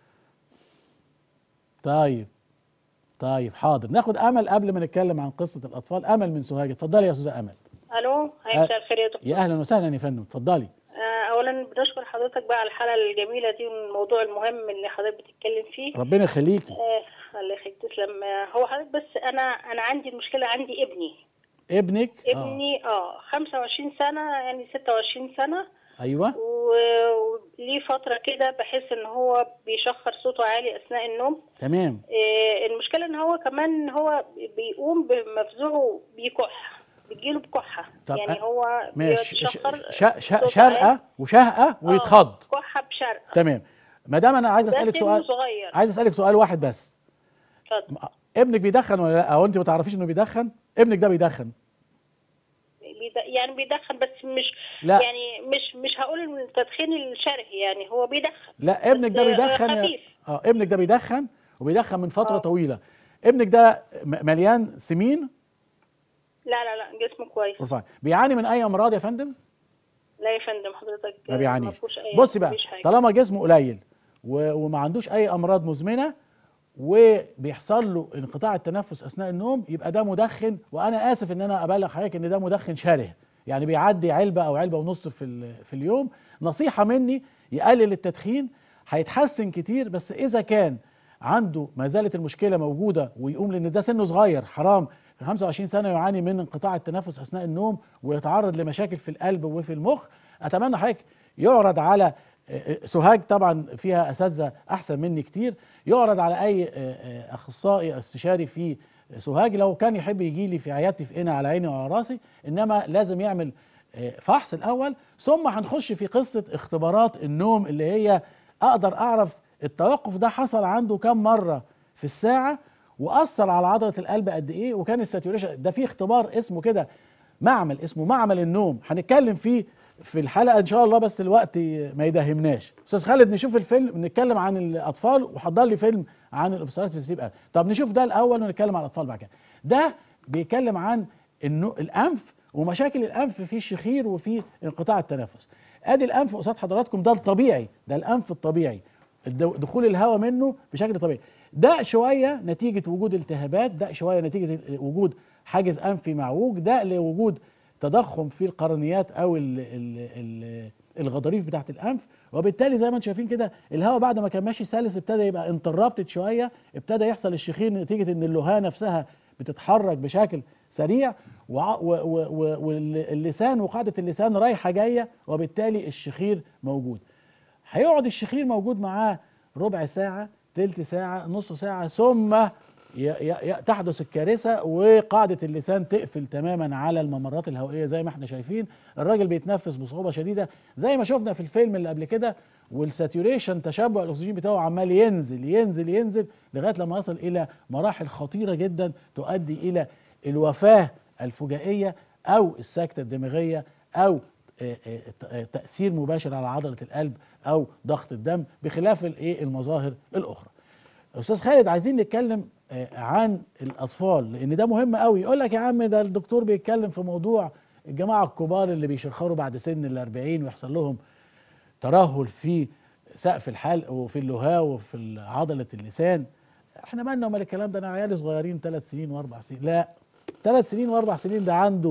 طيب طيب حاضر ناخد امل قبل ما نتكلم عن قصه الاطفال امل من سوهاج اتفضلي يا استاذه امل الو هاي مساء الخير يا دكتور يا اهلا وسهلا يا فندم اتفضلي آه، اولا بنشكر حضرتك بقى على الحلقه الجميله دي والموضوع المهم اللي حضرتك بتتكلم فيه ربنا يخليكي آه الله يخليك تسلم آه، هو حضرتك بس انا انا عندي المشكله عندي ابني ابنك آه. ابني اه 25 سنه يعني 26 سنه ايوه و- وليه فتره كده بحس ان هو بيشخر صوته عالي اثناء النوم تمام آه، المشكله ان هو كمان ان هو بيقوم بمفزوعه بيكح بيجيله بكحه طب يعني أ- هو ماشي بيشخر ش- ش- صوته شرقه عالي. وشهقه ويتخض آه، كحه بشرقه تمام ما دام انا عايز ده اسالك سنه سؤال صغير عايز اسالك سؤال واحد بس اتفضل ابنك بيدخن ولا لا او انت ما تعرفيش انه بيدخن ابنك ده بيدخن بيد- يعني بيدخن بس مش لا. يعني مش مش هقول إن التدخين الشرهي يعني هو بيدخن لا ابنك ده بس بيدخن يا- خفيف. اه ابنك ده بيدخن وبيدخن من فتره آه. طويله ابنك ده م- مليان سمين لا لا لا جسمه كويس رفيع بيعاني من اي امراض يا فندم لا يا فندم حضرتك ما بيعانيش فيهوش أي- بصي بقى مفيش حاجة. طالما جسمه قليل و- وما عندوش اي امراض مزمنه وبيحصل له انقطاع التنفس اثناء النوم يبقى ده مدخن وانا اسف ان انا ابلغ حضرتك ان ده مدخن شره يعني بيعدي علبه او علبه ونص في ال- في اليوم نصيحه مني يقلل التدخين هيتحسن كتير بس اذا كان عنده ما زالت المشكله موجوده ويقوم لان ده سنه صغير حرام في 25 سنه يعاني من انقطاع التنفس اثناء النوم ويتعرض لمشاكل في القلب وفي المخ اتمنى حضرتك يعرض على سوهاج طبعا فيها اساتذه احسن مني كتير يعرض على اي اخصائي استشاري في سوهاج لو كان يحب يجي لي في عيادتي في قنا على عيني وعلى راسي انما لازم يعمل فحص الاول ثم هنخش في قصه اختبارات النوم اللي هي اقدر اعرف التوقف ده حصل عنده كم مره في الساعه واثر على عضله القلب قد ايه وكان الساتوريشن ده في اختبار اسمه كده معمل اسمه معمل النوم هنتكلم فيه في الحلقه ان شاء الله بس الوقت ما يداهمناش استاذ خالد نشوف الفيلم نتكلم عن الاطفال وحضر لي فيلم عن الابصارات في السليب طب نشوف ده الاول ونتكلم عن الاطفال بعد كده ده بيتكلم عن انه الانف ومشاكل الانف في الشخير وفي انقطاع التنفس ادي الانف قصاد حضراتكم ده الطبيعي ده الانف الطبيعي الدو- دخول الهواء منه بشكل طبيعي ده شويه نتيجه وجود التهابات ده شويه نتيجه وجود حاجز انفي معوج ده لوجود تضخم في القرنيات او ال ال ال الغضاريف بتاعه الانف وبالتالي زي ما انتم شايفين كده الهواء بعد ما كان ماشي سلس ابتدى يبقى انتربتد شويه ابتدى يحصل الشخير نتيجه ان اللهاه نفسها بتتحرك بشكل سريع وع- و- و- و- واللسان وقاعده اللسان رايحه جايه وبالتالي الشخير موجود هيقعد الشخير موجود معاه ربع ساعة تلت ساعة نص ساعة ثم ي- ي- ي- تحدث الكارثة وقاعدة اللسان تقفل تماما على الممرات الهوائية زي ما احنا شايفين الراجل بيتنفس بصعوبة شديدة زي ما شفنا في الفيلم اللي قبل كده والساتوريشن تشبع الأكسجين بتاعه عمال ينزل ينزل ينزل لغاية لما يصل إلى مراحل خطيرة جدا تؤدي إلى الوفاة الفجائية أو السكتة الدماغية أو آه، آه، آه، تاثير مباشر على عضله القلب او ضغط الدم بخلاف الايه المظاهر الاخرى استاذ خالد عايزين نتكلم آه، عن الاطفال لان ده مهم قوي يقول لك يا عم ده الدكتور بيتكلم في موضوع الجماعه الكبار اللي بيشخروا بعد سن ال 40 ويحصل لهم ترهل في سقف الحلق وفي اللهاه وفي عضله اللسان احنا مالنا ومال الكلام ده انا عيالي صغيرين ثلاث سنين واربع سنين لا ثلاث سنين واربع سنين ده عنده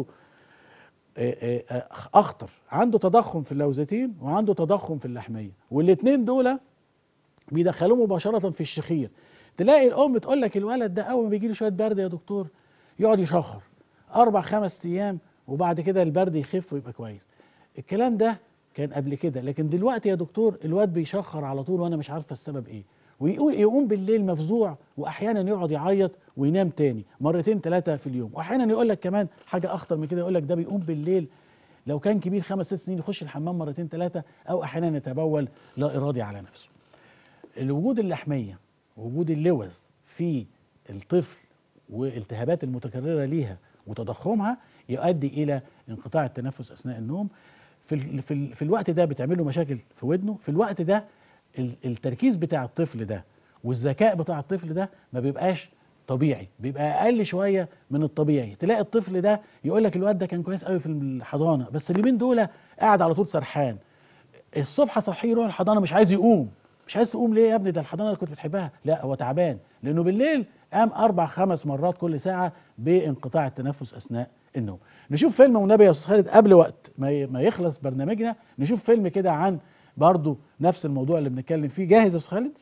آه، آه، آه، اخطر عنده تضخم في اللوزتين وعنده تضخم في اللحميه والاثنين دول بيدخلوه مباشره في الشخير تلاقي الام تقول لك الولد ده اول ما بيجي له شويه برد يا دكتور يقعد يشخر اربع خمس ايام وبعد كده البرد يخف ويبقى كويس الكلام ده كان قبل كده لكن دلوقتي يا دكتور الواد بيشخر على طول وانا مش عارفه السبب ايه ويقوم يقوم بالليل مفزوع واحيانا يقعد يعيط وينام تاني مرتين ثلاثه في اليوم واحيانا يقول لك كمان حاجه اخطر من كده يقول لك ده بيقوم بالليل لو كان كبير خمس ست سنين يخش الحمام مرتين ثلاثه او احيانا يتبول لا ارادي على نفسه الوجود اللحميه وجود اللوز في الطفل والالتهابات المتكرره ليها وتضخمها يؤدي الى انقطاع التنفس اثناء النوم في ال في, ال في الوقت ده بتعمل له مشاكل في ودنه في الوقت ده ال- التركيز بتاع الطفل ده والذكاء بتاع الطفل ده ما بيبقاش طبيعي بيبقى اقل شويه من الطبيعي تلاقي الطفل ده يقول لك الواد ده كان كويس قوي في الحضانه بس اليومين دول قاعد على طول سرحان الصبح صحيه يروح الحضانه مش عايز يقوم مش عايز تقوم ليه يا ابني ده الحضانه اللي كنت بتحبها لا هو تعبان لانه بالليل قام اربع خمس مرات كل ساعه بانقطاع التنفس اثناء النوم نشوف فيلم والنبي يا استاذ خالد قبل وقت ما ي- ما يخلص برنامجنا نشوف فيلم كده عن برضو نفس الموضوع اللي بنتكلم فيه جاهز يا استاذ خالد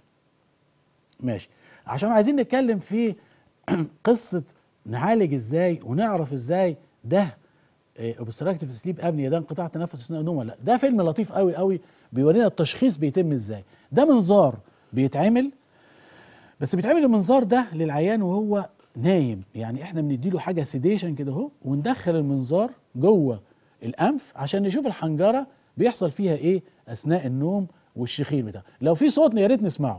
ماشي عشان عايزين نتكلم في قصه نعالج ازاي ونعرف ازاي ده اوبستراكتيف سليب ابنيا ده انقطاع تنفس اثناء النوم ولا لا ده فيلم لطيف قوي قوي بيورينا التشخيص بيتم ازاي ده منظار بيتعمل بس بيتعمل المنظار ده للعيان وهو نايم يعني احنا بنديله حاجه سيديشن كده اهو وندخل المنظار جوه الانف عشان نشوف الحنجره بيحصل فيها ايه اثناء النوم والشخير بتاعه لو في صوت يا ريت نسمعه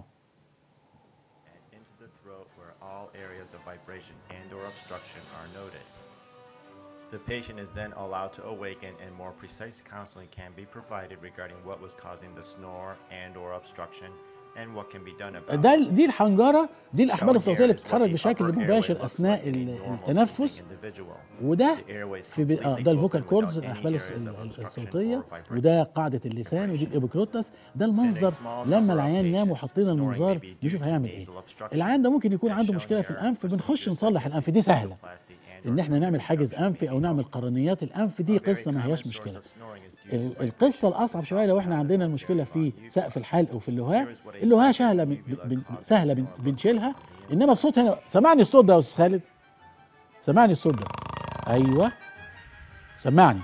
into the throat where all areas of vibration and or obstruction are noted. The patient is then allowed to awaken and more precise counseling can be provided regarding what was causing the snore and or obstruction and what can be done about ده it. دي الحنجره دي الاحبال Shown الصوتيه here اللي is what بتتحرك the بشكل upper airway مباشر looks اثناء like in ال- normal التنفس sleeping individual. وده The airways في بي- آه completely ده الفوكال open كوردز without any الاحبال الص- areas of ال- obstruction الصوتيه or vibration. وده قاعده اللسان ودي الابيكروتس ده المنظر لما العيان نام وحطينا المنظار نشوف هيعمل ايه العيان ده ممكن يكون عنده مشكله في الانف بنخش نصلح الانف دي سهله ان احنا نعمل حاجز انفي او نعمل قرنيات الانف دي قصه ما هياش مشكله ال- القصه الاصعب شويه لو احنا عندنا المشكله في سقف الحلق وفي اللهاه اللهاه سهله بن- بن- سهله بن- بنشيلها انما الصوت هنا سمعني الصوت ده يا استاذ خالد سمعني الصوت ده ايوه سمعني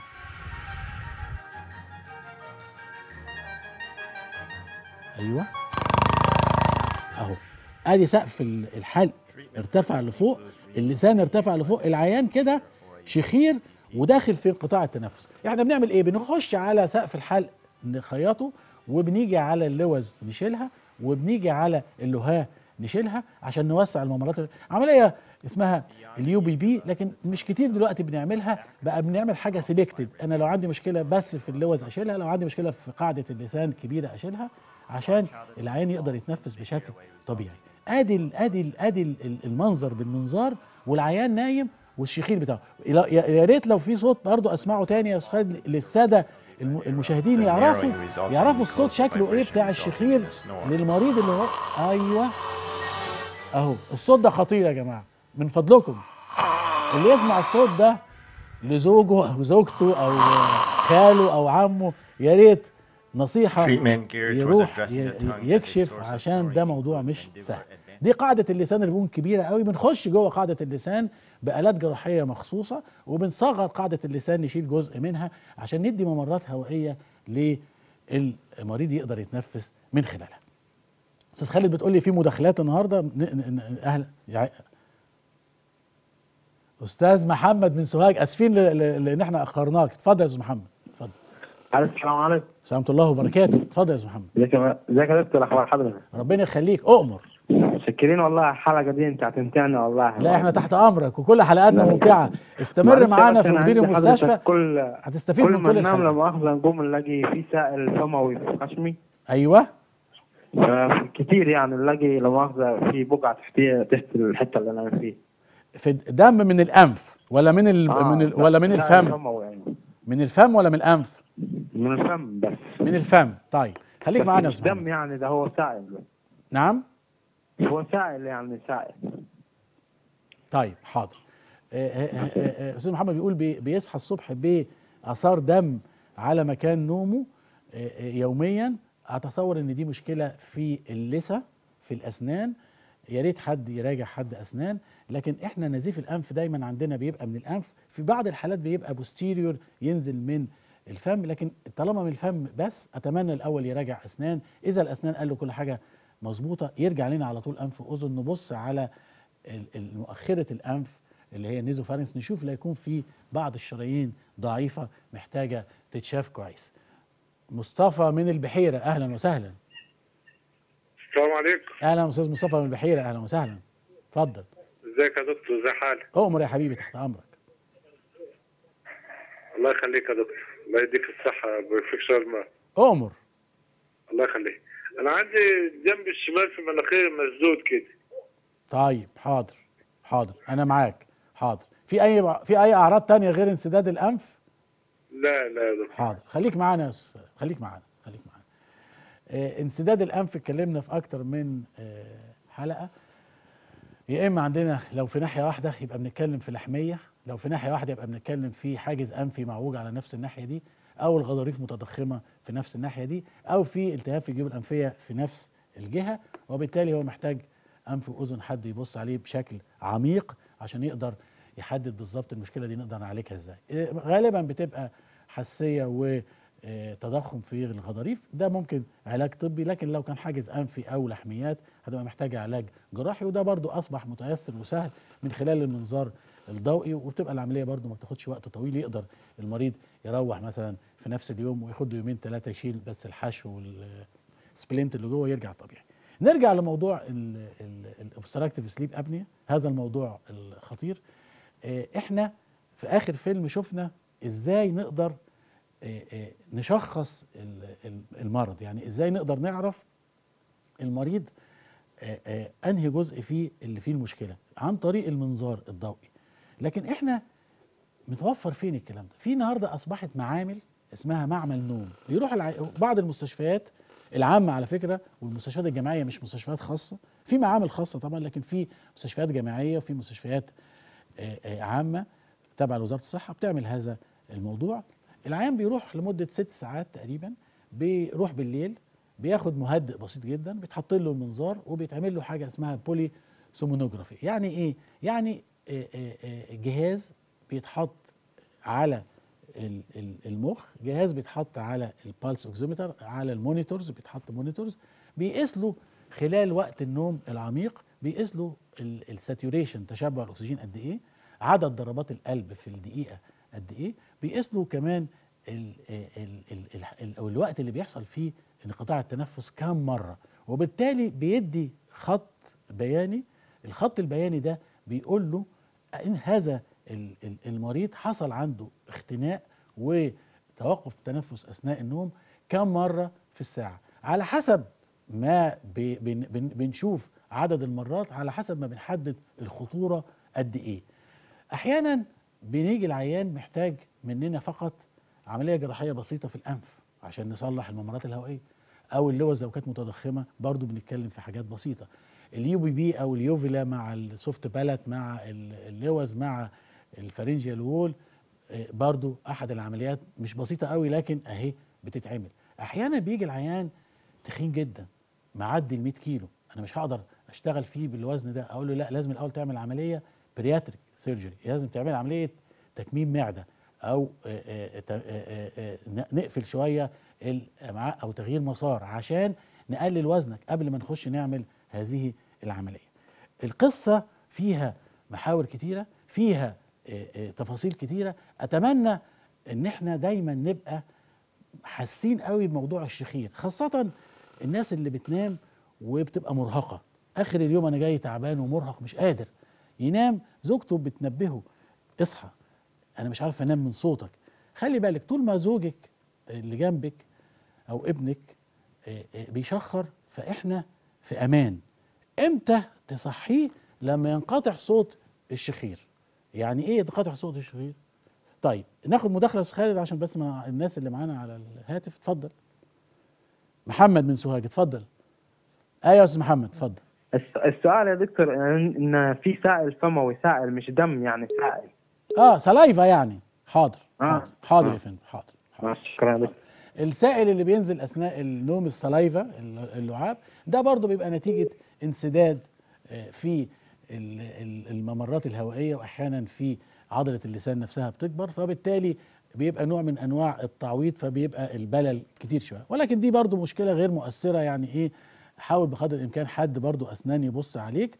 ايوه اهو ادي سقف ال- الحلق ارتفع لفوق اللسان ارتفع لفوق العيان كده شخير وداخل في انقطاع التنفس احنا بنعمل ايه بنخش على سقف الحلق نخيطه وبنيجي على اللوز نشيلها وبنيجي على اللهاه نشيلها عشان نوسع الممرات عمليه اسمها اليو بي بي لكن مش كتير دلوقتي بنعملها بقى بنعمل حاجه سيلكتد انا لو عندي مشكله بس في اللوز اشيلها لو عندي مشكله في قاعده اللسان كبيره اشيلها عشان العين يقدر يتنفس بشكل طبيعي ادي ال ادي ال ادي ال- المنظر بالمنظار والعيان نايم والشخير بتاعه يا يا ريت لو في صوت برضه اسمعه تاني يا استاذ خالد للساده الم- المشاهدين The يعرفوا narrowing results in يعرفوا الصوت mucosal شكله ايه vibration بتاع resulting الشخير in a snore. للمريض اللي هو ايوه اهو الصوت ده خطير يا جماعه من فضلكم اللي يسمع الصوت ده لزوجه او زوجته او خاله او عمه يا ريت نصيحه Treatment geared towards يروح addressing ي- the tongue as a يكشف source of عشان ده snoring موضوع include مش mandibular سهل advanced دي قاعده اللسان اللي بتكون كبيره قوي بنخش جوه قاعده اللسان بالات جراحيه مخصوصه وبنصغر قاعده اللسان نشيل جزء منها عشان ندي ممرات هوائيه للمريض يقدر يتنفس من خلالها استاذ خالد بتقول لي في مداخلات النهارده ن- ن- ن- اهلا يع- استاذ محمد من سوهاج اسفين ل- ل- لان احنا اخرناك اتفضل يا استاذ محمد اتفضل السلام عليكم سلامة الله وبركاته اتفضل يا استاذ محمد ازيك يا ازيك يا دكتور اخبار حضرتك ربنا يخليك اؤمر متشكرين والله على الحلقه دي انت هتمتعنا والله لا احنا تحت امرك وكل حلقاتنا ممتعه استمر معلش معانا بس في أنا مدير عندي حضرتك المستشفى كل هتستفيد كل من ما كل ننام لا الحلقات مؤاخذه نقوم نلاقي في سائل فموي في خشمي ايوه ف- كتير يعني نلاقي لا مؤاخذه في بقعه تحت تحت الحته اللي انا فيه في دم من الانف ولا من ال... آه، من ال... ولا من سائل الفم فموي يعني من الفم ولا من الانف من الفم بس من الفم طيب خليك بس معانا يا مش استاذ محمد. دم يعني ده هو سائل نعم هو سائل يعني سائل طيب حاضر آه، آه، آه، آه، استاذ محمد بيقول بي- بيصحى الصبح باثار دم على مكان نومه آه، آه، يوميا اتصور ان دي مشكله في اللثه في الاسنان يا ريت حد يراجع حد اسنان لكن احنا نزيف الانف دايما عندنا بيبقى من الانف في بعض الحالات بيبقى بوستيريور ينزل من الفم لكن طالما من الفم بس اتمنى الاول يراجع اسنان اذا الاسنان قال له كل حاجه مظبوطه يرجع لنا على طول انف واذن نبص على ال- ال- مؤخره الانف اللي هي نيزوفارنس نشوف لا يكون في بعض الشرايين ضعيفه محتاجه تتشاف كويس مصطفى من البحيره اهلا وسهلا السلام عليكم اهلا استاذ مصطفى من البحيره اهلا وسهلا اتفضل ازيك يا دكتور ازي حالك اؤمر يا حبيبي تحت امرك الله يخليك يا دكتور الله يديك الصحة ويوفقك شر ما اؤمر الله يخليك أنا عندي جنب الشمال في مناخيري مسدود كده طيب حاضر حاضر انا معاك حاضر في اي في اي اعراض تانية غير انسداد الانف لا لا يا دكتور حاضر خليك معانا يا أستاذ، خليك معانا خليك معانا آه انسداد الانف اتكلمنا في اكتر من آه حلقه يا اما عندنا لو في ناحيه واحده يبقى بنتكلم في لحميه لو في ناحيه واحده يبقى بنتكلم في حاجز انفي معوج على نفس الناحيه دي او الغضاريف متضخمه في نفس الناحيه دي او في التهاب في الجيوب الانفيه في نفس الجهه وبالتالي هو محتاج انف واذن حد يبص عليه بشكل عميق عشان يقدر يحدد بالظبط المشكله دي نقدر نعالجها ازاي آه، غالبا بتبقى حساسيه وتضخم في الغضاريف ده ممكن علاج طبي لكن لو كان حاجز انفي او لحميات هتبقى محتاجه علاج جراحي وده برضو اصبح متيسر وسهل من خلال المنظار الضوئي وبتبقى العمليه برضو ما بتاخدش وقت طويل يقدر المريض يروح مثلا في نفس اليوم وياخد له يومين ثلاثه يشيل بس الحشو والسبلنت اللي جوه يرجع طبيعي نرجع لموضوع الاوبستراكتيف سليب ابنيا هذا الموضوع الخطير آه، احنا في اخر فيلم شفنا ازاي نقدر آه، آه، نشخص ال- ال- المرض يعني ازاي نقدر نعرف المريض آه، آه، انهي جزء فيه اللي فيه المشكله عن طريق المنظار الضوئي لكن احنا متوفر فين الكلام ده في النهارده اصبحت معامل اسمها معمل نوم يروح الع... بعض المستشفيات العامه على فكره والمستشفيات الجامعيه مش مستشفيات خاصه في معامل خاصه طبعا لكن في مستشفيات جامعيه وفي مستشفيات آه، آه، عامه تابعه لوزاره الصحه بتعمل هذا الموضوع العيان بيروح لمده ست ساعات تقريبا بيروح بالليل بياخد مهدئ بسيط جدا بيتحط له المنظار وبيتعمل له حاجه اسمها بولي سومونوجرافي يعني ايه يعني آه، آه، آه، جهاز بيتحط على ال- ال- المخ جهاز بيتحط على البالس اوكسيمتر على المونيتورز بيتحط مونيتورز بيقيس له خلال وقت النوم العميق بيقيس له الساتوريشن تشبع الاكسجين قد ايه عدد ضربات القلب في الدقيقه قد ايه بيقيس له كمان ال ال ال ال ال أو الوقت اللي بيحصل فيه انقطاع التنفس كام مره وبالتالي بيدي خط بياني الخط البياني ده بيقول له ان هذا ال- ال- المريض حصل عنده اختناق وتوقف تنفس اثناء النوم كم مره في الساعه على حسب ما بي- بن- بن- بنشوف عدد المرات على حسب ما بنحدد الخطوره قد ايه احيانا بنيجي العيان محتاج مننا فقط عمليه جراحيه بسيطه في الانف عشان نصلح الممرات الهوائيه او اللوز لو كانت متضخمه برضو بنتكلم في حاجات بسيطه اليو بي بي او اليوفيلا مع السوفت بالات مع ال- اللوز مع الفارنجيال وول آه، برضو احد العمليات مش بسيطه قوي لكن اهي بتتعمل احيانا بيجي العيان تخين جدا معدي ال 100 كيلو انا مش هقدر اشتغل فيه بالوزن ده اقول له لا لازم الاول تعمل عمليه برياتريك سيرجري لازم تعمل عمليه تكميم معده او آه، آه، ت- آه، آه، آه، ن- نقفل شويه الامعاء او تغيير مسار عشان نقلل وزنك قبل ما نخش نعمل هذه العمليه القصه فيها محاور كتيره فيها آه، آه، تفاصيل كتيره اتمنى ان احنا دايما نبقى حاسين قوي بموضوع الشخير خاصه الناس اللي بتنام وبتبقى مرهقه اخر اليوم انا جاي تعبان ومرهق مش قادر ينام زوجته بتنبهه اصحى انا مش عارف انام من صوتك خلي بالك طول ما زوجك اللي جنبك او ابنك آه، آه، بيشخر فاحنا في امان امتى تصحيه لما ينقطع صوت الشخير يعني ايه ينقطع صوت الشخير طيب ناخد مداخله يا أستاذ خالد عشان بس مع الناس اللي معانا على الهاتف اتفضل محمد من سوهاج اتفضل ايوه يا استاذ محمد اتفضل الس- السؤال يا دكتور ان إن في سائل فموي سائل مش دم يعني سائل اه سلايفا يعني حاضر آه. حاضر حاضر آه. يا فندم حاضر ماشي، شكرا يا دكتور السائل اللي بينزل اثناء النوم السلايفا الل- اللعاب ده برضه بيبقى نتيجه انسداد آه، في ال- ال- الممرات الهوائيه واحيانا في عضله اللسان نفسها بتكبر فبالتالي بيبقى نوع من انواع التعويض فبيبقى البلل كتير شويه ولكن دي برضه مشكله غير مؤثره يعني ايه حاول بقدر الامكان حد برضه اسنان يبص عليك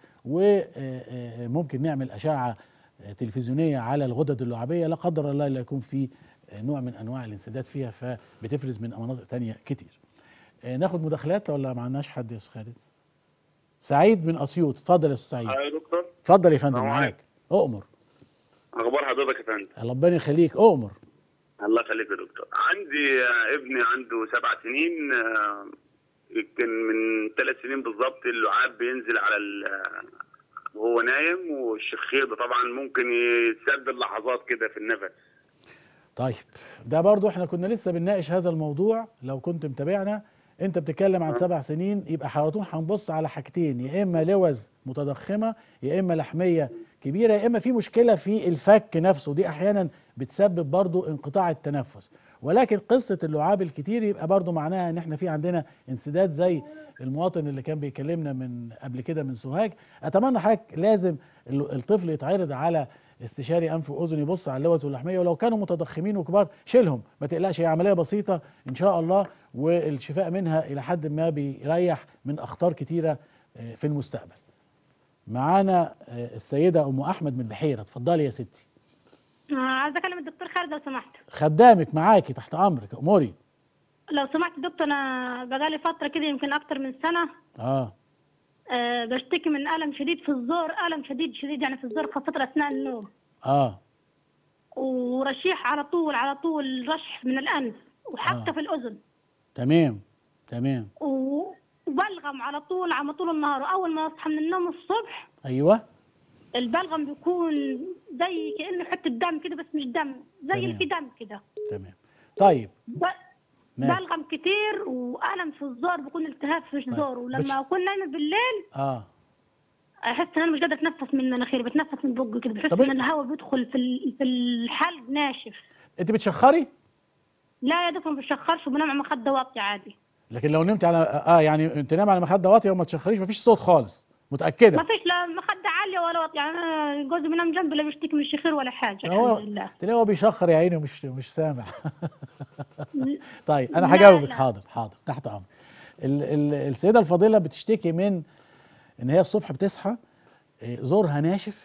وممكن نعمل اشعه آه، تلفزيونيه على الغدد اللعابيه لا قدر الله لا يكون في آه، نوع من انواع الانسداد فيها فبتفرز من مناطق تانية كتير آه، ناخد مداخلات ولا ما عندناش حد يا استاذ خالد سعيد من اسيوط اتفضل يا استاذ سعيد يا دكتور اتفضل يا فندم السلام معاك اؤمر اخبار حضرتك يا فندم ربنا يخليك اؤمر الله يخليك يا دكتور عندي آه، ابني عنده سبع سنين آه، يمكن من ثلاث سنين بالظبط اللعاب بينزل على ال- آه، وهو نايم والشخير ده طبعا ممكن يتسبب لحظات كده في النفس طيب ده برضو احنا كنا لسه بنناقش هذا الموضوع لو كنت متابعنا انت بتتكلم عن سبع سنين يبقى حضرتك هنبص على حاجتين يا اما لوز متضخمه يا اما لحميه كبيره يا اما في مشكله في الفك نفسه دي احيانا بتسبب برضو انقطاع التنفس ولكن قصه اللعاب الكتير يبقى برضو معناها ان احنا في عندنا انسداد زي المواطن اللي كان بيكلمنا من قبل كده من سوهاج اتمنى حضرتك لازم ال- الطفل يتعرض على استشاري انف واذن يبص على اللوز واللحميه ولو كانوا متضخمين وكبار شيلهم ما تقلقش هي عمليه بسيطه ان شاء الله والشفاء منها الى حد ما بيريح من اخطار كتيره آه، في المستقبل معانا آه، السيده ام احمد من البحيره اتفضلي يا ستي آه، عايزه اكلم الدكتور خالد لو سمحت خدامك معاكي تحت امرك اموري لو سمحت دكتور انا بقالي فتره كده يمكن اكتر من سنه اه أه بشتكي من الم شديد في الزور الم شديد شديد يعني في الزور خاصه اثناء النوم اه ورشيح على طول على طول رشح من الانف وحتى آه. في الاذن تمام تمام و- وبلغم على طول على طول النهار واول ما اصحى من النوم الصبح ايوه البلغم بيكون زي كانه حته دم كده بس مش دم زي تمام. اللي في دم كده تمام طيب ب- ماشي. بلغم كتير والم في الزور بيكون التهاب في الزور بتش- ولما اكون نايمه بالليل اه احس ان انا مش قادره اتنفس من مناخيري بتنفس من بقي كده بحس طب ان الهواء بيدخل في ال- في الحلق ناشف انت بتشخري لا يا دكتور ما بشخرش وبنام على مخده واطيه عادي لكن لو نمت على اه يعني انت نام على مخده واطيه وما تشخريش مفيش صوت خالص متاكده ما فيش لا مخده عاليه ولا واطيه يعني انا جوزي بينام جنبي لا بيشتكي من الشخير ولا حاجه هو الحمد لله تلاقيه هو بيشخر يا عيني ومش مش سامع طيب انا لا، هجاوبك لا. حاضر حاضر تحت امر ال- ال- السيده الفاضله بتشتكي من ان هي الصبح بتصحى آه، زورها ناشف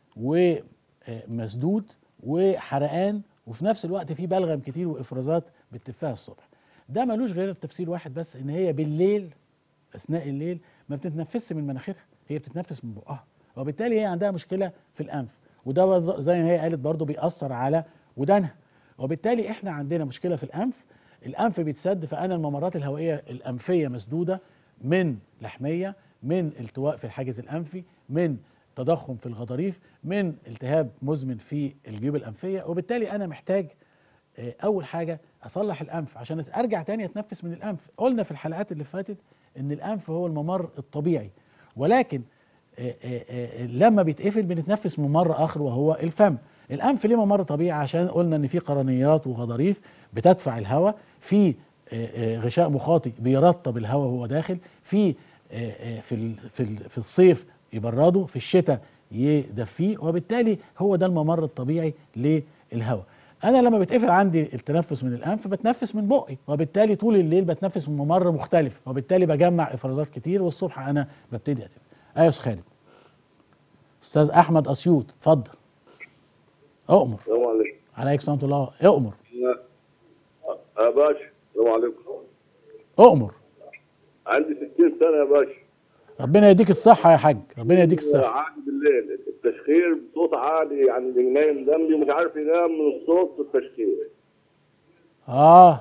ومسدود وحرقان وفي نفس الوقت في بلغم كتير وافرازات بتتفها الصبح ده ملوش غير تفسير واحد بس ان هي بالليل اثناء الليل ما بتتنفسش من مناخيرها هي بتتنفس من بقها وبالتالي هي عندها مشكله في الانف وده بز- زي ما هي قالت برضو بيأثر على ودانها وبالتالي احنا عندنا مشكله في الانف الانف بيتسد فانا الممرات الهوائيه الانفيه مسدوده من لحميه من التواء في الحاجز الانفي من تضخم في الغضاريف من التهاب مزمن في الجيوب الانفيه وبالتالي انا محتاج آه، اول حاجه اصلح الانف عشان ارجع تاني اتنفس من الانف قلنا في الحلقات اللي فاتت ان الانف هو الممر الطبيعي ولكن آه، آه، آه، لما بيتقفل بنتنفس من ممر اخر وهو الفم الانف ليه ممر طبيعي عشان قلنا ان في قرنيات وغضاريف بتدفع الهواء في آه، آه، غشاء مخاطي بيرطب الهواء وهو داخل في آه، آه، في ال- في ال- في الصيف يبرده في الشتاء يدفيه وبالتالي هو ده الممر الطبيعي للهواء انا لما بتقفل عندي التنفس من الانف بتنفس من بقي وبالتالي طول الليل بتنفس من ممر مختلف وبالتالي بجمع افرازات كتير والصبح انا ببتدي اتنفس ايوه يا أستاذ خالد استاذ احمد اسيوط اتفضل اؤمر السلام عليكم عليك ورحمه الله اؤمر يا باشا السلام عليكم اؤمر عندي 60 سنه يا باشا ربنا يديك الصحه يا حاج ربنا يديك الصحه عادي بالليل التشخير بصوت عالي يعني اللي نايم جنبي ومش عارف ينام من الصوت والتشخير اه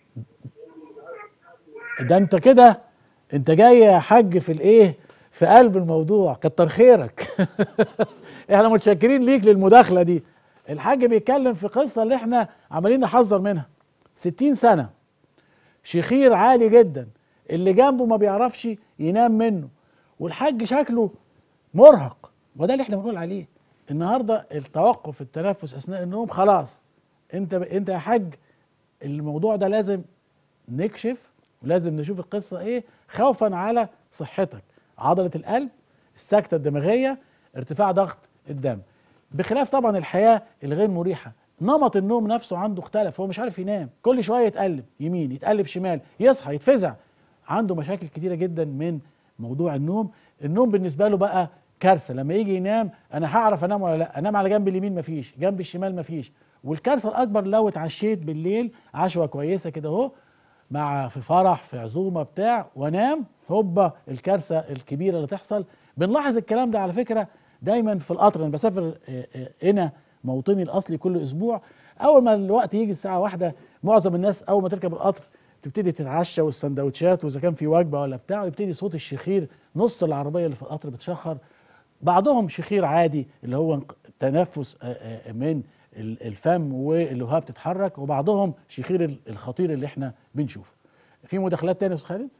ده انت كده انت جاي يا حاج في الايه في قلب الموضوع كتر خيرك احنا متشكرين ليك للمداخله دي الحاج بيتكلم في قصه اللي احنا عمالين نحذر منها 60 سنه شخير عالي جدا اللي جنبه ما بيعرفش ينام منه والحاج شكله مرهق وده اللي احنا بنقول عليه النهارده التوقف التنفس اثناء النوم خلاص انت انت يا حاج الموضوع ده لازم نكشف ولازم نشوف القصه ايه خوفا على صحتك عضله القلب السكته الدماغيه ارتفاع ضغط الدم بخلاف طبعا الحياه الغير مريحه نمط النوم نفسه عنده اختلف هو مش عارف ينام كل شويه يتقلب يمين يتقلب شمال يصحى يتفزع عنده مشاكل كتيره جدا من موضوع النوم النوم بالنسبه له بقى كارثه لما يجي ينام انا هعرف انام ولا لا انام على جنب اليمين مفيش جنب الشمال مفيش والكارثه الاكبر لو اتعشيت بالليل عشوه كويسه كده اهو مع في فرح في عزومه بتاع وانام هوبا الكارثه الكبيره اللي تحصل بنلاحظ الكلام ده على فكره دايما في القطر انا بسافر آه، آه، هنا موطني الاصلي كل اسبوع اول ما الوقت يجي الساعه واحدة معظم الناس اول ما تركب القطر تبتدي تتعشى والسندوتشات واذا كان في وجبه ولا بتاع يبتدي صوت الشخير نص العربيه اللي في القطر بتشخر بعضهم شخير عادي اللي هو انق- تنفس آه، آه، من ال- الفم واللهاب بتتحرك وبعضهم شخير ال- الخطير اللي احنا بنشوفه في مداخلات تانية يا استاذ خالد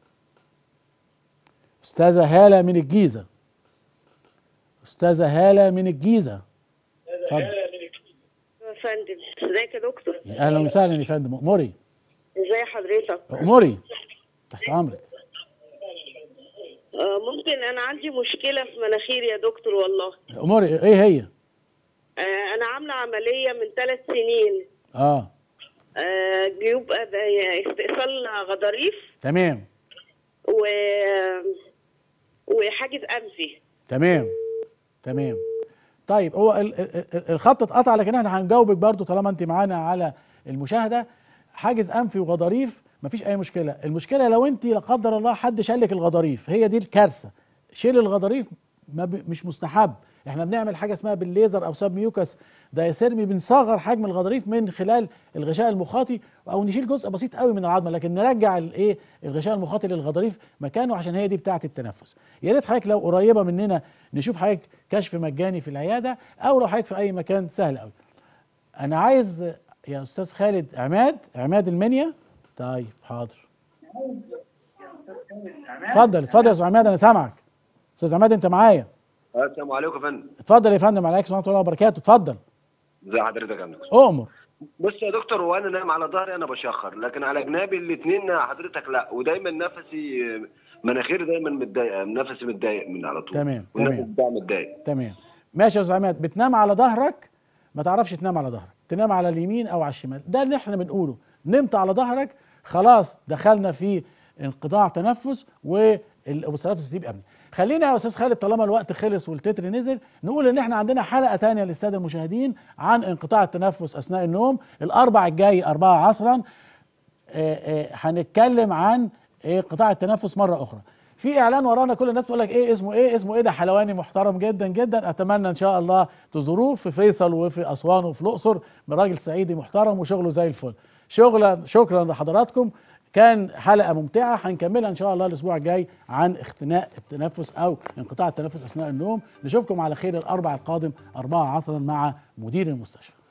استاذه هاله من الجيزه استاذه هاله من الجيزه اتفضل يا فندم ازيك يا دكتور اهلا وسهلا يا فندم اموري ازي حضرتك اموري تحت امرك آه، ممكن انا عندي مشكله في مناخيري يا دكتور والله اموري ايه هي آه، انا عامله عمليه من ثلاث سنين اه آه، جيوب أب- استئصال غضاريف تمام و وحاجز انفي تمام تمام طيب هو ال- ال- ال- الخط اتقطع لكن احنا هنجاوبك برضو طالما انت معانا على المشاهده حاجز انفي وغضاريف مفيش اي مشكله المشكله لو انت لا قدر الله حد شالك الغضاريف هي دي الكارثه شيل الغضاريف ما ب... مش مستحب احنا بنعمل حاجه اسمها بالليزر او سب ميوكس دايسيرمي بنصغر حجم الغضاريف من خلال الغشاء المخاطي او نشيل جزء بسيط قوي من العظمه لكن نرجع الايه الغشاء المخاطي للغضاريف مكانه عشان هي دي بتاعه التنفس يا ريت حضرتك لو قريبه مننا نشوف حضرتك كشف مجاني في العياده او لو حضرتك في اي مكان سهل قوي انا عايز يا استاذ خالد عماد عماد المنيا طيب حاضر اتفضل اتفضل يا استاذ عماد انا سامعك استاذ عماد انت معايا السلام عليكم يا فندم اتفضل يا فندم عليك ورحمه الله وبركاته اتفضل ازي حضرتك يا فندم اؤمر بص يا دكتور وانا نايم على ظهري انا بشخر لكن على جنابي الاثنين حضرتك لا ودايما نفسي مناخيري دايما متضايقه نفسي متضايق من على طول تمام والنفس تمام بتاعي متضايق تمام ماشي يا استاذ عماد بتنام على ظهرك ما تعرفش تنام على ظهرك تنام على اليمين او على الشمال ده اللي احنا بنقوله نمت على ظهرك خلاص دخلنا في انقطاع تنفس والتنفس دي بأمن خلينا يا استاذ خالد طالما الوقت خلص والتتر نزل نقول ان احنا عندنا حلقه تانية للساده المشاهدين عن انقطاع التنفس اثناء النوم الاربع الجاي أربعة عصرا آه، آه، هنتكلم عن انقطاع التنفس مره اخرى في اعلان ورانا كل الناس تقول لك ايه اسمه ايه اسمه ايه ده حلواني محترم جدا جدا اتمنى ان شاء الله تزوروه في فيصل وفي اسوان وفي الاقصر راجل صعيدي محترم وشغله زي الفل شغلا شكرا لحضراتكم كان حلقه ممتعه هنكملها ان شاء الله الاسبوع الجاي عن اختناق التنفس او انقطاع التنفس اثناء النوم نشوفكم على خير الاربع القادم أربعة عصرا مع مدير المستشفى